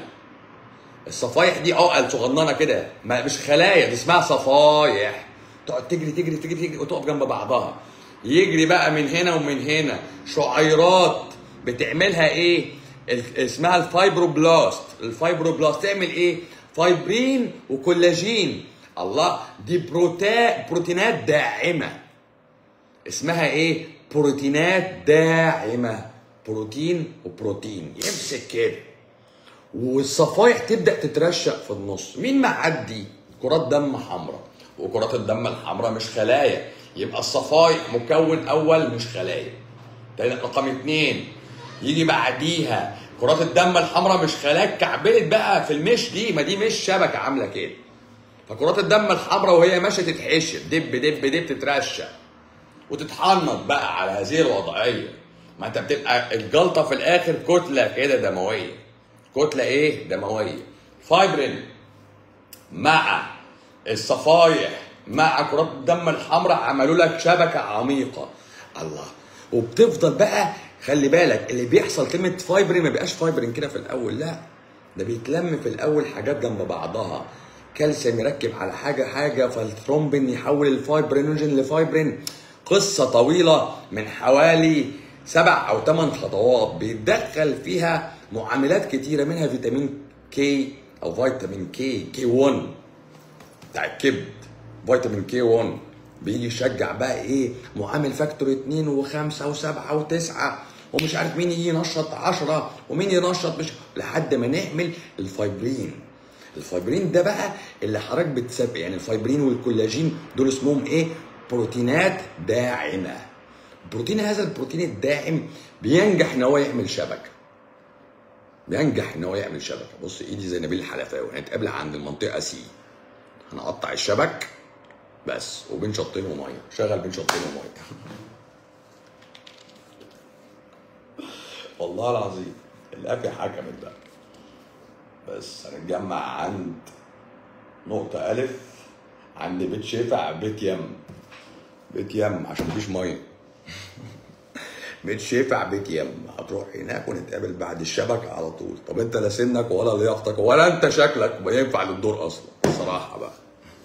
الصفايح دي عقل صغننه كده ما مش خلايا دي اسمها صفايح تقعد تجري تجري تجري تجري وتقف جنب بعضها يجري بقى من هنا ومن هنا شعيرات بتعملها ايه اسمها الفايبروبلاست الفايبروبلاست تعمل ايه فايبرين وكولاجين الله دي بروتا بروتينات داعمه اسمها ايه بروتينات داعمه بروتين وبروتين يمسك كده والصفايح تبدا تترشق في النص مين معدي كرات دم حمراء وكرات الدم الحمراء مش خلايا يبقى الصفايح مكون اول مش خلايا تاني رقم اتنين يجي بعديها كرات الدم الحمراء مش خلايا اتكعبلت بقى في المش دي ما دي مش شبكه عامله كده فكرات الدم الحمراء وهي ماشيه تتحشر دب دب دب تترشق وتتحنط بقى على هذه الوضعيه ما انت بتبقى الجلطه في الاخر كتله كده دمويه كتله ايه دمويه فايبرين مع الصفايح مع كرات الدم الحمراء عملوا لك شبكه عميقه الله وبتفضل بقى خلي بالك اللي بيحصل كلمه فايبرين ما بيبقاش فايبرين كده في الاول لا ده بيتلم في الاول حاجات جنب بعضها كالسيوم يركب على حاجه حاجه فالثرومبين يحول الفايبرينوجين لفايبرين قصه طويله من حوالي سبع او ثمان خطوات بيتدخل فيها معاملات كتيره منها فيتامين كي او فيتامين كي كي 1 بتاع الكبد فيتامين كي 1 بيجي يشجع بقى ايه معامل فاكتور 2 و5 و7 و9 ومش عارف مين يجي ينشط 10 ومين ينشط مش لحد ما نعمل الفايبرين الفايبرين ده بقى اللي حضرتك بتسبق يعني الفايبرين والكولاجين دول اسمهم ايه بروتينات داعمه بروتين هذا البروتين الداعم بينجح ان هو يعمل شبكه بينجح ان هو يعمل شبكه بص ايدي زي نبيل الحلفاوي هنتقابل عند المنطقه سي هنقطع الشبك بس وبين شطين وميه شغل بين شطين وميه والله العظيم القافية حكمت بقى بس هنتجمع عند نقطة ألف عند بيت شفع بيت يم بيت يم عشان مفيش مية بيت شفع بيت يم هتروح هناك ونتقابل بعد الشبكة على طول طب انت لا سنك ولا لياقتك ولا انت شكلك ما ينفع للدور اصلا الصراحة بقى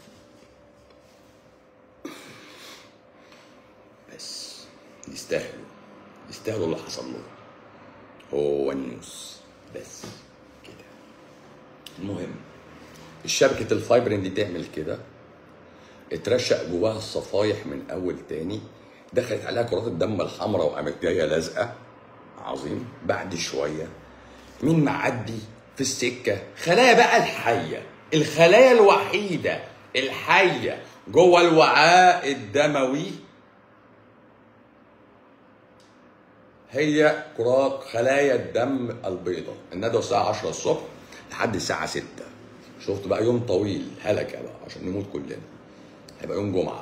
بس يستاهلوا يستاهلوا اللي حصل لهم هو النيوز بس كده المهم الشبكة الفايبرين دي تعمل كده اترشق جواها الصفايح من اول تاني دخلت عليها كرات الدم الحمراء وقامت جايه لازقه عظيم بعد شويه مين معدي في السكه خلايا بقى الحيه الخلايا الوحيده الحيه جوه الوعاء الدموي هي كرات خلايا الدم البيضاء الندوه الساعه 10 الصبح لحد الساعه 6 شفت بقى يوم طويل هلكه بقى عشان نموت كلنا هيبقى يوم جمعه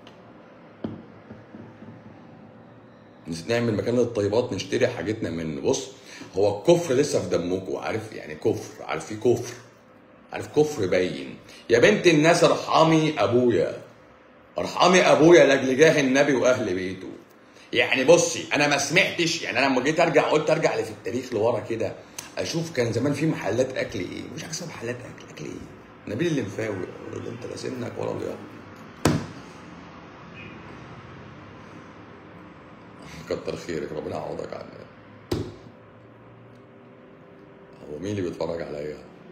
نعمل مكان للطيبات نشتري حاجتنا منه بص هو الكفر لسه في دمكم عارف يعني كفر عارف في كفر عارف كفر باين يا بنت الناس ارحمي ابويا ارحمي ابويا لاجل جاه النبي واهل بيته يعني بصي انا ما سمعتش يعني انا لما جيت ارجع قلت ارجع في التاريخ لورا كده اشوف كان زمان في محلات اكل ايه مش عارف اسمها محلات اكل اكل ايه نبيل الليمفاوي ده انت لا سنك ولا لياقتك كتر خيرك ربنا يعوضك عنها هو مين اللي بيتفرج عليا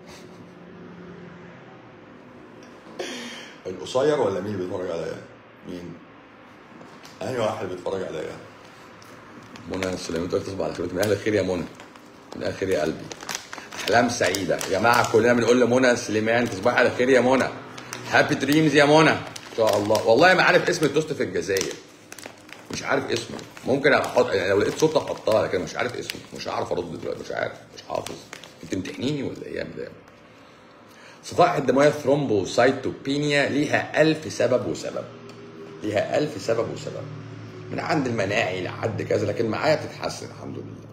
القصير ولا مين اللي بيتفرج عليا مين انهي واحد بيتفرج عليا منى سليمان تقول تصبح على خير من اهل الخير يا منى من اهل الخير يا قلبي احلام سعيده يا جماعه كلنا بنقول لمنى سليمان تصبح على خير يا منى هابي دريمز يا منى ان شاء الله والله ما عارف اسم التوست في الجزائر مش عارف اسمه ممكن احط يعني لو لقيت صوت احطها لكن مش عارف اسمه مش هعرف ارد دلوقتي مش عارف مش حافظ انت بتمتحنيني ولا ايه يا مدام صفائح الدمويه ثرومبوسايتوبينيا ليها ألف سبب وسبب ليها ألف سبب وسبب من عند المناعي لحد كذا لكن معايا بتتحسن الحمد لله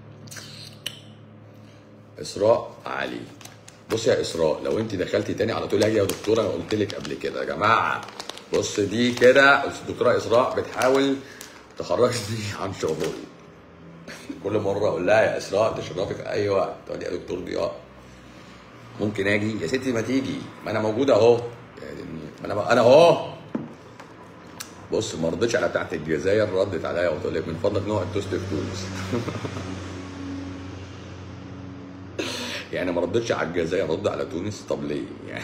اسراء علي بص يا اسراء لو انت دخلتي تاني على طول هاجي يا دكتوره انا قلت لك قبل كده يا جماعه بص دي كده الدكتوره اسراء بتحاول تخرجني عن شغلي كل مره اقول لها يا اسراء تشرفي في اي وقت تقول لي يا دكتور ضياء ممكن اجي يا ستي ما تيجي ما انا موجود اهو يعني ما انا انا اهو بص ما ردتش على بتاعت الجزائر ردت عليا وتقول لك من فضلك نوع التوست في تونس يعني ما ردتش على الجزائر رد على تونس طب ليه يعني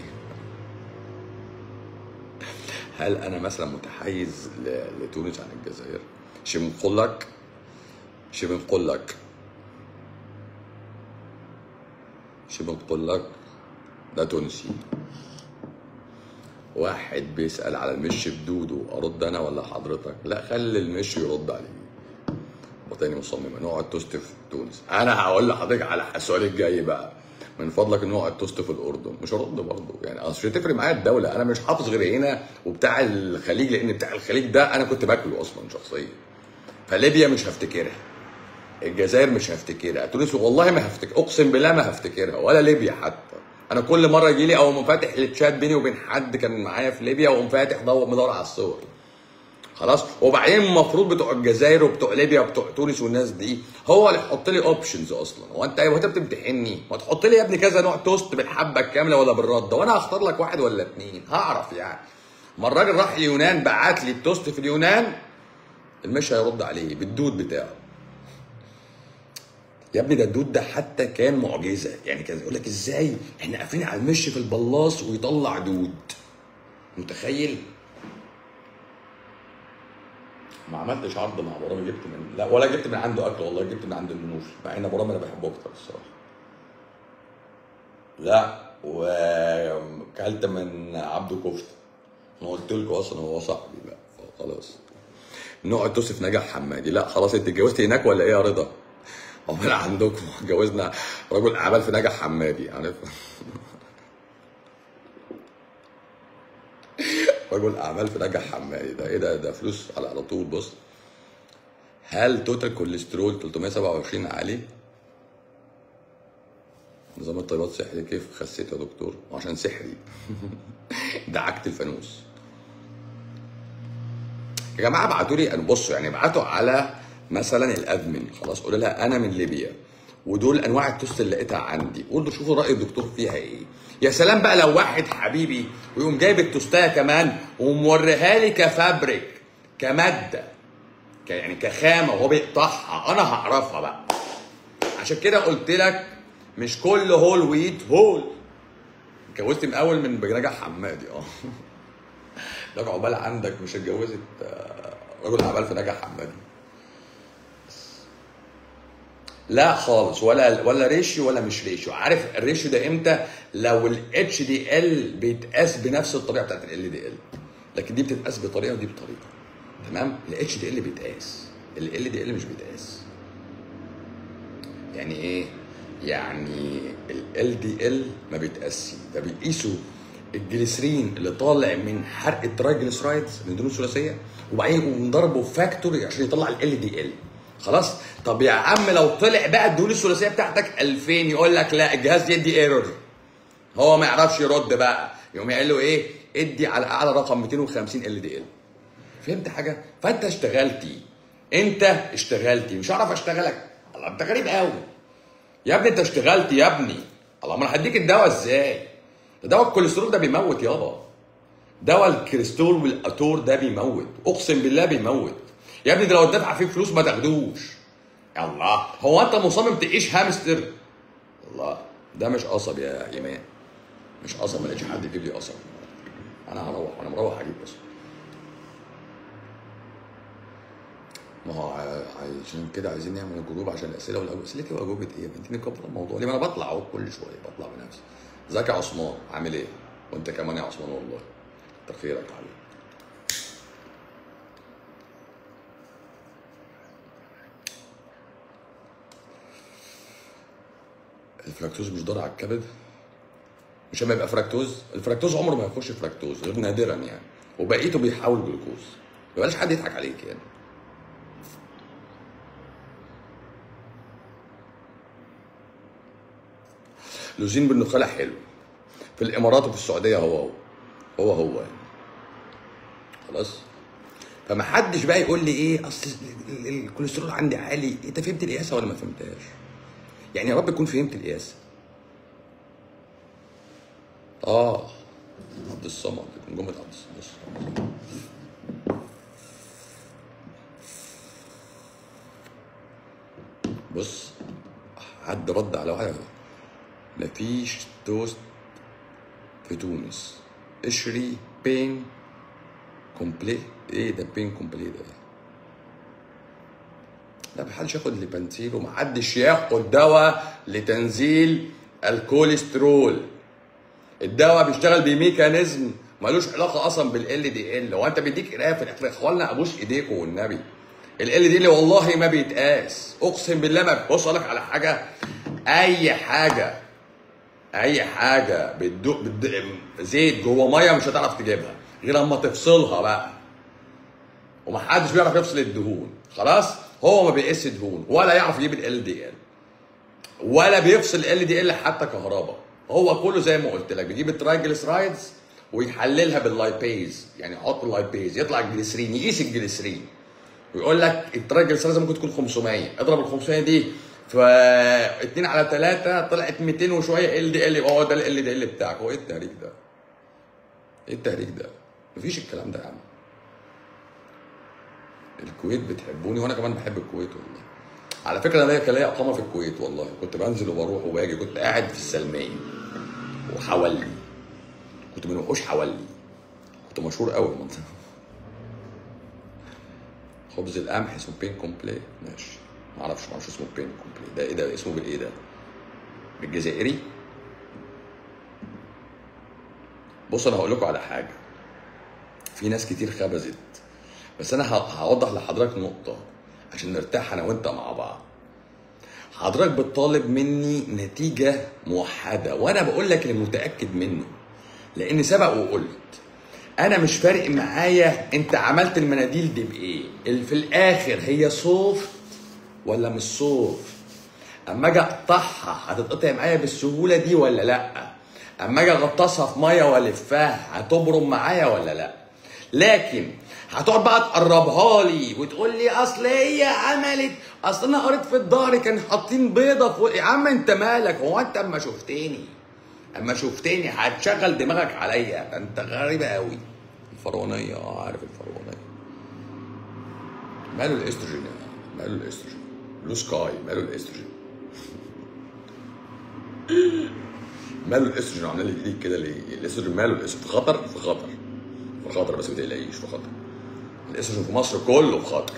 هل انا مثلا متحيز ل- لتونس عن الجزائر شي بنقول لك شي بنقول لك شي بنقول لك ده تونسي واحد بيسأل على المش بدودو أرد أنا ولا حضرتك؟ لا خلي المش يرد عليه. وتاني مصممة نوع التوست في تونس. أنا هقول لحضرتك على السؤال الجاي بقى. من فضلك نوع التوست في الأردن، مش هرد برضه، يعني أصل مش هتفرق معايا الدولة، أنا مش حافظ غير هنا وبتاع الخليج لأن بتاع الخليج ده أنا كنت باكله أصلا شخصيا. فليبيا مش هفتكرها. الجزائر مش هفتكرها، تونس والله ما هفتكر، أقسم بالله ما هفتكرها ولا ليبيا حتى. انا كل مره يجي لي او فاتح التشات بيني وبين حد كان معايا في ليبيا واقوم فاتح دور مدور على الصور خلاص وبعدين المفروض بتوع الجزائر وبتوع ليبيا وبتوع تونس والناس دي هو اللي يحط لي اوبشنز اصلا هو انت هو انت بتمتحني ما تحط لي يا ابني كذا نوع توست بالحبه الكامله ولا بالرده وانا هختار لك واحد ولا اتنين هعرف يعني ما الراجل راح اليونان بعت لي التوست في اليونان المش هيرد عليه بالدود بتاعه يا ابني ده الدود ده حتى كان معجزه يعني كان يقول لك ازاي احنا قافلين على المش في البلاص ويطلع دود متخيل ما عملتش عرض مع برامج جبت من لا ولا جبت من عنده اكل والله جبت من عند المنوفي مع ان برامج انا بحبه اكتر الصراحه لا وكلت من عبده كفته انا قلت لكم اصلا هو صاحبي بقى خلاص نوع توصف نجح حمادي لا خلاص انت اتجوزتي هناك ولا ايه يا رضا؟ امال عندكم اتجوزنا رجل اعمال في نجح حمادي عارف رجل اعمال في نجح حمادي ده ايه ده ده فلوس على على طول بص هل توتال كوليسترول 327 عالي؟ نظام الطيبات سحري كيف خسيت يا دكتور؟ عشان سحري دعكت الفانوس يا جماعه ابعتوا لي بصوا يعني ابعتوا على مثلا الادمن خلاص قولوا لها انا من ليبيا ودول انواع التوست اللي لقيتها عندي قولوا شوفوا راي الدكتور فيها ايه يا سلام بقى لو واحد حبيبي ويقوم جايب التوستايه كمان وموريها لي كفابريك كماده ك- يعني كخامه وهو بيقطعها انا هعرفها بقى عشان كده قلت لك مش كل هول ويت هول اتجوزت من اول من بنجح حمادي اه لك عقبال عندك مش اتجوزت آه، رجل اعمال في نجح حمادي لا خالص ولا ولا ريشيو ولا مش ريشيو عارف الريشيو ده امتى لو الاتش دي ال بيتقاس بنفس الطريقه بتاعت ال دي ال لكن دي بتتقاس بطريقه ودي بطريقه تمام الاتش دي ال بيتقاس ال دي ال مش بيتقاس يعني ايه يعني ال دي ال ما بيتقاسش ده بيقيسوا الجليسرين اللي طالع من حرق الترايجليسرايدز من الدهون الثلاثيه وبعدين يقوم ضربه فاكتور عشان يطلع ال دي ال خلاص طب يا عم لو طلع بقى الدهون الثلاثيه بتاعتك 2000 يقول لك لا الجهاز يدي ايرور هو ما يعرفش يرد بقى يقوم يقول له ايه ادي على اعلى رقم 250 ال دي ال فهمت حاجه فانت اشتغلتي انت اشتغلتي مش هعرف اشتغلك الله انت غريب قوي يا ابني انت اشتغلت يا ابني الله ما انا هديك الدواء ازاي ده دواء الكوليسترول ده بيموت يابا دواء الكريستول والاتور ده بيموت اقسم بالله بيموت يا ابني ده لو اتدفع فيه فلوس ما تاخدوش يا الله هو انت مصمم تعيش هامستر الله ده مش قصب يا ايمان مش قصب ما لقيتش حد يجيب لي قصب انا هروح وانا مروح هجيب قصب ما هو ع- عشان كده عايزين نعمل جروب عشان الاسئله والاجوبه اسئلتي واجوبه ايه؟ ما انت مكبره الموضوع ليه؟ ما انا بطلع اهو كل شويه بطلع بنفسي ازيك يا عثمان عامل ايه؟ وانت كمان يا عثمان والله كتر خيرك يا حبيبي الفراكتوز مش ضار على الكبد مش لما يبقى فراكتوز الفراكتوز عمره ما هيخش فراكتوز غير نادرا يعني وبقيته بيحول جلوكوز بلاش حد يضحك عليك يعني لوزين بالنخاله حلو في الامارات وفي السعوديه هو هو هو هو يعني خلاص فما حدش بقى يقول لي ايه اصل ال- ال- الكوليسترول عندي عالي انت فهمت القياسه ولا ما فهمتهاش يعني يا رب تكون فهمت القياسه اه عبد الصمد يكون جمله عبد الصمد بص. بص حد رد على واحد مفيش توست في تونس اشري بين كومبلي ايه ده بين كومبلي ده لا محدش ياخد لبنتيل ومحدش ياخد دواء لتنزيل الكوليسترول الدواء بيشتغل بميكانيزم ملوش علاقه اصلا بالال دي ال هو انت بيديك قرايه في الاخر يا اخوانا ابوس ايديكم والنبي ال دي ال والله ما بيتقاس اقسم بالله ما بص اقول لك على حاجه اي حاجه اي حاجه بتدوق بتدوق زيت جوه ميه مش هتعرف تجيبها غير اما تفصلها بقى ومحدش بيعرف يفصل الدهون خلاص هو ما بيقيس دهون ولا يعرف يجيب ال دي ال ولا بيفصل ال دي ال حتى كهرباء هو كله زي ما قلت لك بيجيب الترايجلسرايدز ويحللها باللايبيز يعني يحط اللايبيز يطلع الجليسرين يقيس الجليسرين ويقول لك الترايجليسيرايدز ممكن تكون 500 اضرب ال 500 دي ف 2 على 3 طلعت 200 وشويه ال دي ال يبقى هو ده ال دي ال بتاعك هو ايه التهريج ده؟ ايه التهريج ده؟ مفيش الكلام ده يا عم الكويت بتحبوني وانا كمان بحب الكويت والله على فكره انا كان ليا اقامه في الكويت والله كنت بنزل وبروح وباجي كنت قاعد في السلميه وحولي كنت من وحوش حولي كنت مشهور قوي المنطقه خبز القمح اسمه بين كومبلي ماشي ما اعرفش ما اعرفش اسمه بين كومبلي ده ايه ده اسمه بالايه ده بالجزائري بص انا هقول لكم على حاجه في ناس كتير خبزت بس انا ه- هوضح لحضرتك نقطه عشان نرتاح انا وانت مع بعض حضرتك بتطالب مني نتيجه موحده وانا بقول لك اللي متاكد منه لان سبق وقلت انا مش فارق معايا انت عملت المناديل دي بايه اللي في الاخر هي صوف ولا مش صوف اما اجي اقطعها هتتقطع معايا بالسهوله دي ولا لا اما اجي اغطسها في ميه والفها هتبرم معايا ولا لا لكن هتقعد بقى تقربها لي وتقول لي اصل هي عملت اصل انا قريت في الظهر كان حاطين بيضه فوق يا عم انت مالك هو انت اما شفتني اما شفتني هتشغل دماغك عليا ده انت غريبه قوي الفرعونيه اه عارف الفرعونيه ماله الاستروجين يا- ماله الاستروجين بلو سكاي ماله الاستروجين ماله الاستروجين عامل لي ايديك كده ليه الاستروجين ماله الاستروجين في خطر في خطر في خطر بس ما تقلقيش في خطر الاستروجين في مصر كله في خطر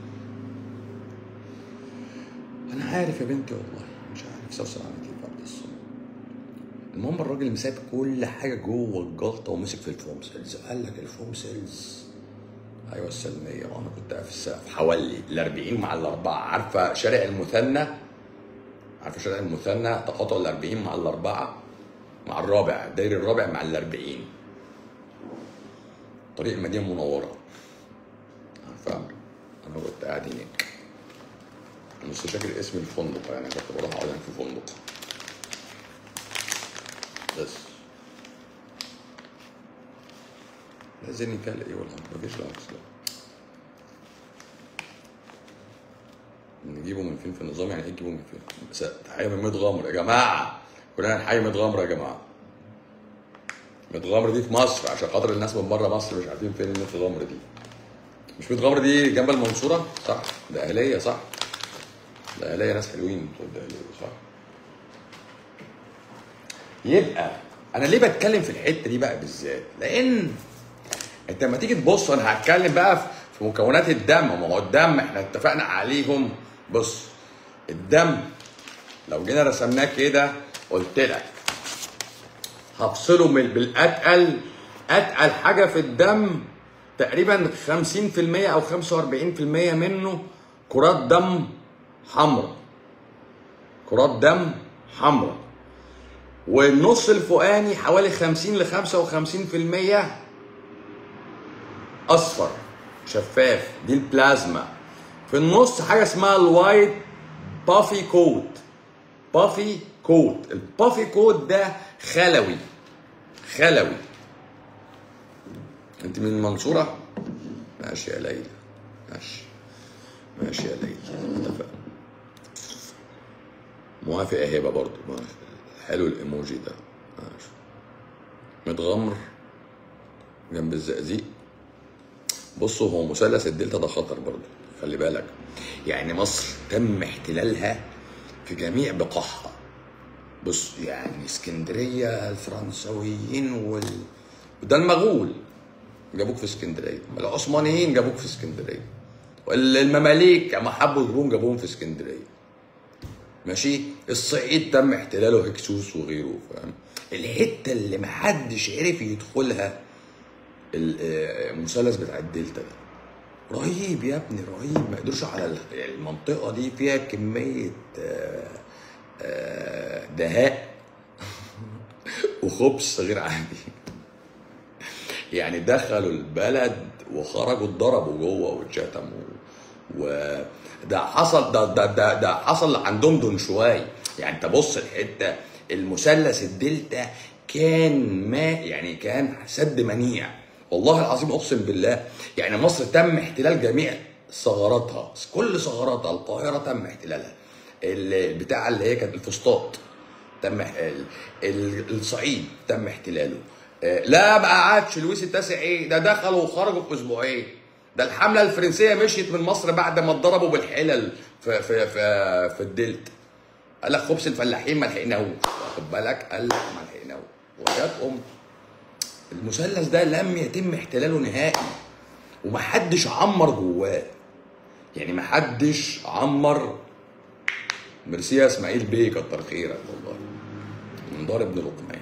انا عارف يا بنتي والله مش عارف سوسن عملت ايه بعد الصوم المهم الراجل مساب كل حاجه جوه الجلطه ومسك في الفوم سيلز قال لك الفوم سيلز ايوه السلميه وانا كنت قاعد في السقف حوالي ال 40 مع الاربعه عارفه شارع المثنى عارفه شارع المثنى تقاطع ال 40 مع الاربعه مع الرابع الدايري الرابع مع ال 40 طريق المدينه المنوره عارفه انا كنت قاعد هناك مش فاكر اسم الفندق يعني كنت بروح اقعد هناك في فندق بس لازم كان ايه ولا مفيش العكس لا نجيبه من فين في النظام يعني ايه تجيبه من فين؟ بس تحية من ميت غمر يا جماعة كلنا نحيي ميت غمر يا جماعة ميت غمر دي في مصر عشان خاطر الناس من بره مصر مش عارفين فين ميت غمر دي مش ميت غمر دي جنب المنصورة صح ده أهلية صح ده أهلية ناس حلوين بتوع الأهلية صح يبقى انا ليه بتكلم في الحته دي بقى بالذات لان انت لما تيجي تبص انا هتكلم بقى في- في مكونات الدم ما هو الدم احنا اتفقنا عليهم بص الدم لو جينا رسمناه كده قلت لك هفصله من بالاتقل اتقل حاجه في الدم تقريبا 50% او 45% منه كرات دم حمراء كرات دم حمراء والنص الفوقاني حوالي 50 ل 55% اصفر شفاف دي البلازما في النص حاجه اسمها الوايت بافي كوت بافي كوت البافي كوت ده خلوي خلوي انت من المنصوره ماشي يا ليلى ماشي ماشي يا ليلى اتفقنا موافق يا هبه برضه موافق. حلو الايموجي ده ماشي متغمر جنب الزقازيق بصوا هو مثلث الدلتا ده خطر برضه خلي بالك يعني مصر تم احتلالها في جميع بقاعها بص يعني اسكندريه الفرنسويين وال وده المغول جابوك في اسكندريه العثمانيين جابوك في اسكندريه المماليك اما حبوا يجيبوهم جابوهم في اسكندريه ماشي الصعيد تم احتلاله هكسوس وغيره فاهم الحته اللي محدش عرف يدخلها ال- آه، المثلث بتاع الدلتا ده رهيب يا ابني رهيب ما يقدرش على ال- المنطقه دي فيها كميه آه، آه، دهاء وخبث غير عادي يعني دخلوا البلد وخرجوا اتضربوا جوه واتشتموا وده حصل ده ده ده, ده حصل عندهم دون شوي يعني انت بص الحته المثلث الدلتا كان ما يعني كان سد منيع والله العظيم اقسم بالله يعني مصر تم احتلال جميع ثغراتها كل ثغراتها القاهره تم احتلالها البتاع اللي هي كانت الفسطاط تم اح- ال- ال- الصعيد تم احتلاله آه، لا ما قعدش لويس التاسع ايه ده دخلوا وخرجوا في اسبوعين ده الحمله الفرنسيه مشيت من مصر بعد ما اتضربوا بالحلل في في في, في الدلتا قال لك خبز الفلاحين ما لحقناهوش واخد بالك قال لك ما لحقناهوش وجات ام المثلث ده لم يتم احتلاله نهائي ومحدش عمر جواه يعني محدش عمر ميرسي يا اسماعيل بيه كتر خيرك والله من دار ابن لقمان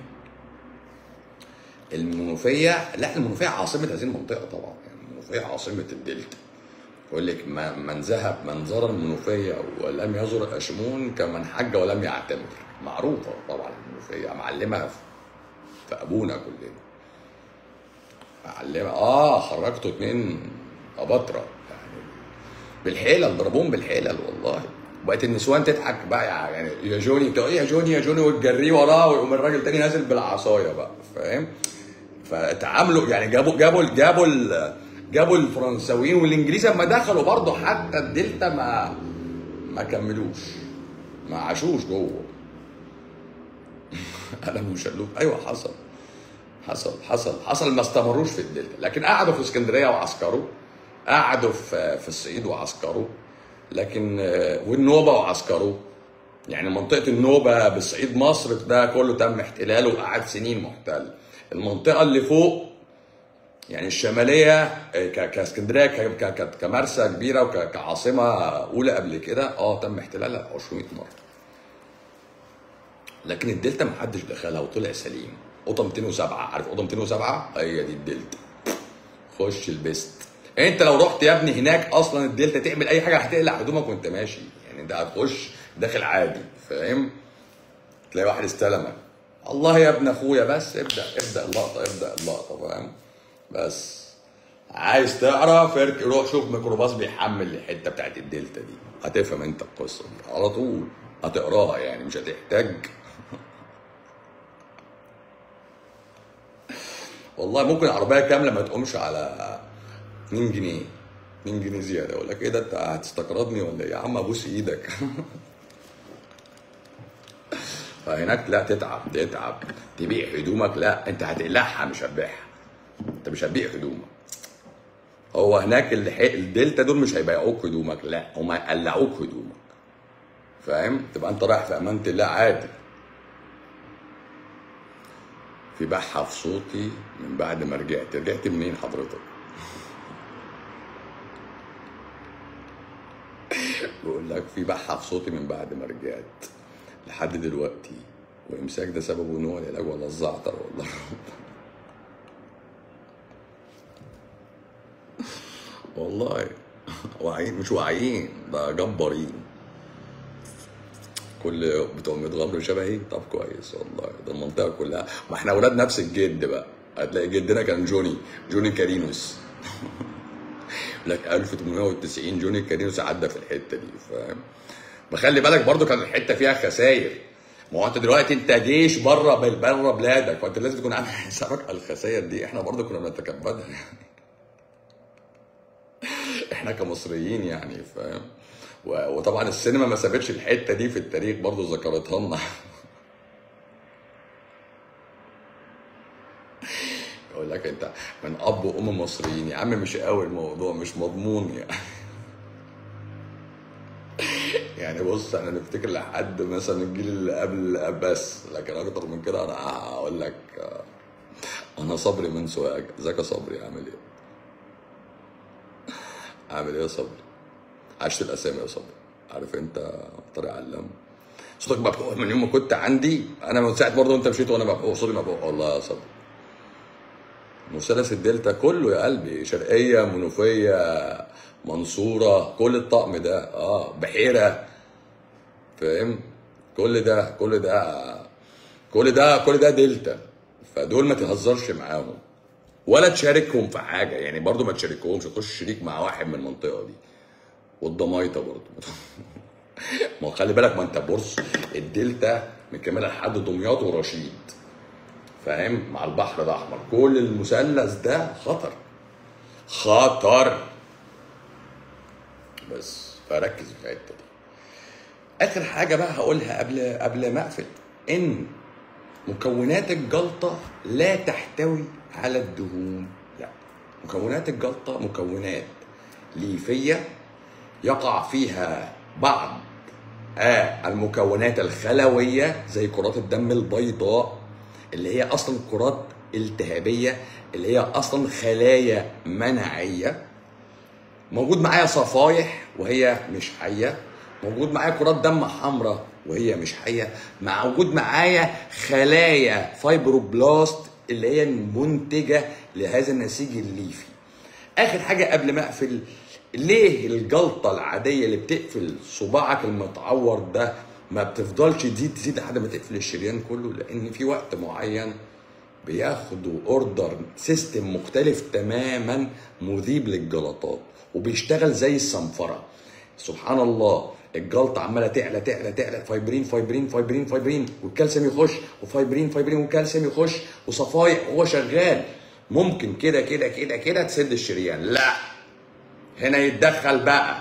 المنوفيه لا المنوفيه عاصمه هذه المنطقه طبعا يعني المنوفيه عاصمه الدلتا يقول لك ما- من ذهب من زار المنوفيه ولم يزر اشمون كمن حج ولم يعتمر معروفه طبعا المنوفيه معلمها في في ابونا كلنا معلمه اه خرجتوا اتنين اباطره يعني بالحيلل ضربوهم بالحيلل والله بقت النسوان تضحك بقى يعني يا جوني تقول يا جوني يا جوني وتجريه وراه ويقوم الراجل تاني نازل بالعصايه بقى فاهم فتعاملوا يعني جابوا جابوا جابوا ال- جابوا الفرنساويين والانجليز اما دخلوا برضه حتى الدلتا ما ما كملوش ما عاشوش جوه قلم وشلوك ايوه حصل حصل حصل حصل ما استمروش في الدلتا لكن قعدوا في اسكندريه وعسكروا قعدوا في في الصعيد وعسكروا لكن آه، والنوبه وعسكروا يعني منطقه النوبه بالصعيد مصر ده كله تم احتلاله وقعد سنين محتل المنطقه اللي فوق يعني الشماليه آه، ك- كاسكندريه ك- ك- ك- كمرسى كبيره وكعاصمه اولى قبل كده اه تم احتلالها 200 مره لكن الدلتا ما حدش دخلها وطلع سليم اوضه 207 عارف اوضه 207 هي دي الدلتا خش البست انت لو رحت يا ابني هناك اصلا الدلتا تعمل اي حاجه هتقلع هدومك وانت ماشي يعني انت هتخش داخل عادي فاهم تلاقي واحد استلمك الله يا ابن اخويا بس ابدا ابدا اللقطه ابدا اللقطه فاهم بس عايز تعرف ارك- روح شوف ميكروباص بيحمل الحته بتاعت الدلتا دي هتفهم انت القصه دي على طول هتقراها يعني مش هتحتاج والله ممكن العربيه كامله ما تقومش على 2 جنيه 2 جنيه زياده اقول لك ايه ده انت هتستقرضني ولا ايه يا عم ابوس ايدك فهناك لا تتعب تتعب تبيع هدومك لا انت هتقلعها مش هتبيعها انت مش هتبيع هدومك هو هناك الح- الدلتا دول مش هيبيعوك هدومك لا هم هيقلعوك هدومك فاهم تبقى انت رايح في امانه الله عادي في بحة في صوتي من بعد ما رجعت رجعت منين حضرتك بقول لك في بحة في صوتي من بعد ما رجعت لحد دلوقتي وامساك ده سببه ان هو العلاج ولا الزعتر والله والله واعيين مش واعيين ده جبارين كل بتوع متغمر شبهي طب كويس والله ده المنطقه كلها ما احنا اولاد نفس الجد بقى هتلاقي جدنا كان جوني جوني كارينوس لك 1890 جوني كارينوس عدى في الحته دي فاهم بخلي بالك برضو كان الحته فيها خساير ما هو انت دلوقتي انت جيش بره بره بلادك فانت لازم تكون عامل حسابك على الخسائر دي احنا برضو كنا بنتكبدها يعني احنا كمصريين يعني فاهم و- وطبعا السينما ما سابتش الحته دي في التاريخ برضو ذكرتها لنا يقول لك انت من اب وام مصريين يا عم مش قوي الموضوع مش مضمون يعني يعني بص احنا نفتكر لحد مثلا الجيل اللي قبل بس لكن اكتر من كده انا هقول لك آه، انا صبري من سواك ازيك يا صبري عامل ايه؟ عامل ايه يا صبري؟ عشت الاسامي يا صبري عارف انت طارق علام صوتك مبحوح من يوم ما كنت عندي انا من ساعه برضه انت مشيت وانا مبحوح صوتي مبحوح والله يا صبري مثلث الدلتا كله يا قلبي شرقيه منوفيه منصوره كل الطقم ده اه بحيره فاهم كل ده كل ده كل ده كل ده دلتا فدول ما تهزرش معاهم ولا تشاركهم في حاجه يعني برضو ما تشاركهمش تخش شريك مع واحد من المنطقه دي والضمايطه برضو ما هو خلي بالك ما انت بص الدلتا مكمله لحد دمياط ورشيد فاهم مع البحر الاحمر كل المثلث ده خطر خطر بس فركز في الحته دي اخر حاجه بقى هقولها قبل قبل ما اقفل ان مكونات الجلطه لا تحتوي على الدهون لا مكونات الجلطه مكونات ليفيه يقع فيها بعض آه المكونات الخلويه زي كرات الدم البيضاء اللي هي اصلا كرات التهابيه اللي هي اصلا خلايا مناعيه موجود معايا صفايح وهي مش حيه موجود معايا كرات دم حمراء وهي مش حيه موجود معايا خلايا فايبروبلاست اللي هي المنتجه لهذا النسيج الليفي اخر حاجه قبل ما اقفل ليه الجلطه العاديه اللي بتقفل صباعك المتعور ده ما بتفضلش تزيد تزيد لحد ما تقفل الشريان كله لان في وقت معين بياخدوا اوردر سيستم مختلف تماما مذيب للجلطات وبيشتغل زي الصنفره سبحان الله الجلطه عماله تعلى تعلى تعلى فايبرين فايبرين فايبرين فايبرين والكالسيوم يخش وفايبرين فايبرين والكالسيوم يخش وصفايح وهو شغال ممكن كده كده كده كده تسد الشريان لا هنا يتدخل بقى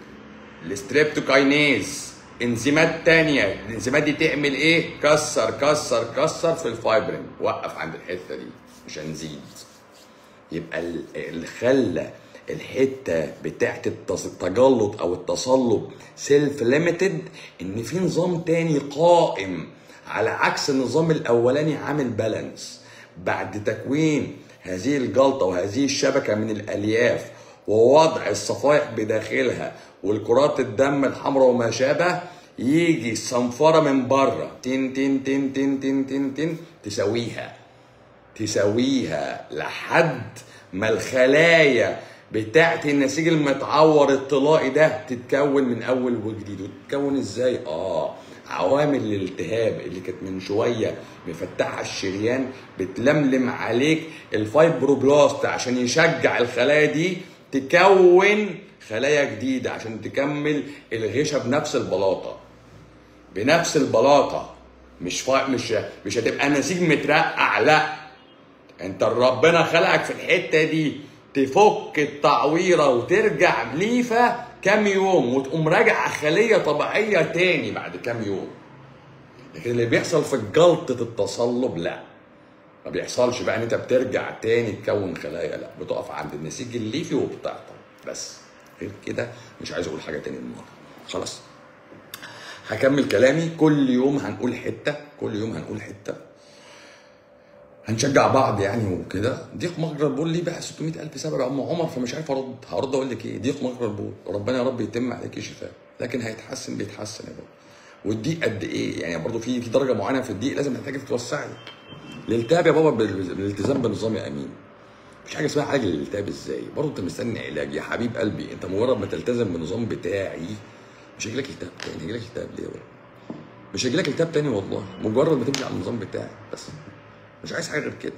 الستريبتوكاينيز انزيمات تانية الانزيمات دي تعمل ايه كسر كسر كسر في الفايبرين وقف عند الحته دي مش هنزيد يبقى ال- اللي خلى الحته بتاعت التص- التجلط او التصلب سيلف ليميتد ان في نظام تاني قائم على عكس النظام الاولاني عامل بالانس بعد تكوين هذه الجلطه وهذه الشبكه من الالياف ووضع الصفائح بداخلها والكرات الدم الحمراء وما شابه يجي الصنفره من بره تن تن تن تن تن تن تن تساويها تساويها لحد ما الخلايا بتاعت النسيج المتعور الطلائي ده تتكون من اول وجديد وتتكون ازاي اه عوامل الالتهاب اللي كانت من شويه مفتحه الشريان بتلملم عليك الفايبروبلاست عشان يشجع الخلايا دي تكون خلايا جديده عشان تكمل الغشا بنفس البلاطه بنفس البلاطه مش فا... مش مش هتبقى نسيج مترقع لا انت ربنا خلقك في الحته دي تفك التعويره وترجع ليفه كام يوم وتقوم راجع خليه طبيعيه تاني بعد كام يوم لكن اللي بيحصل في جلطه التصلب لا ما بيحصلش بقى ان انت بترجع تاني تكون خلايا لا بتقف عند النسيج الليفي وبتعطل بس غير كده مش عايز اقول حاجه تاني النهارده خلاص هكمل كلامي كل يوم هنقول حته كل يوم هنقول حته هنشجع بعض يعني وكده ضيق مجرى البول ليه بقى 600 الف سبب يا ام عمر فمش عارف ارد هرد اقول لك ايه ضيق مجرى البول وربنا يا رب يتم عليك شفاء لكن هيتحسن بيتحسن يا بابا والضيق قد ايه يعني برضو في في درجه معينه في الضيق لازم محتاجه تتوسعي الالتهاب يا بابا بال- بالالتزام بنظام يا امين مفيش حاجه اسمها علاج للالتهاب ازاي برضه انت مستني علاج يا حبيب قلبي انت مجرد ما تلتزم بالنظام بتاعي مش هيجيلك التهاب تاني هيجيلك التهاب ليه يا بابا مش هيجيلك التهاب تاني والله مجرد ما تمشي على النظام بتاعي بس مش عايز حاجه غير كده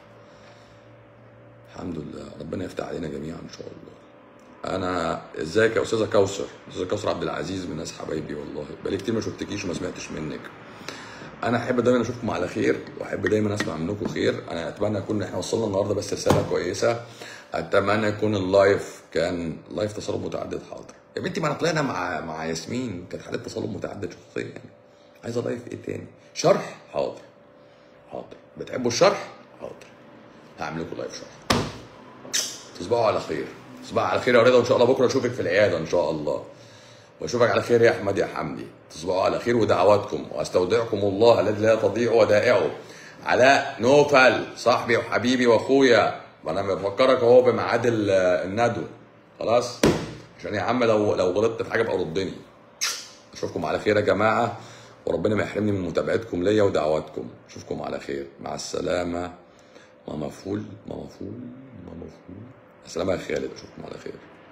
الحمد لله ربنا يفتح علينا جميعا ان شاء الله انا ازيك يا استاذه كوثر استاذه كوثر عبد العزيز من ناس حبايبي والله بقالي كتير ما شفتكيش وما سمعتش منك انا احب دايما اشوفكم على خير واحب دايما اسمع منكم خير انا اتمنى نكون احنا وصلنا النهارده بس رساله كويسه اتمنى يكون اللايف كان لايف تصلب متعدد حاضر يا بنتي ما انا طلعنا مع مع ياسمين كانت حاله تصلب متعدد شخصيا يعني عايزه لايف ايه تاني شرح حاضر حاضر بتحبوا الشرح حاضر هعمل لكم لايف شرح تصبحوا على خير تصبحوا على خير يا رضا وان شاء الله بكره اشوفك في العياده ان شاء الله واشوفك على خير يا احمد يا حمدي تصبحوا على خير ودعواتكم واستودعكم الله الذي لا تضيع ودائعه علاء نوفل صاحبي وحبيبي واخويا وانا بفكرك اهو بميعاد ال- الندوه خلاص عشان يا عم لو لو غلطت في حاجه ابقى ردني اشوفكم على خير يا جماعه وربنا ما يحرمني من متابعتكم ليا ودعواتكم اشوفكم على خير مع السلامه ماما فول ماما فول ماما فول السلامه يا خالد اشوفكم على خير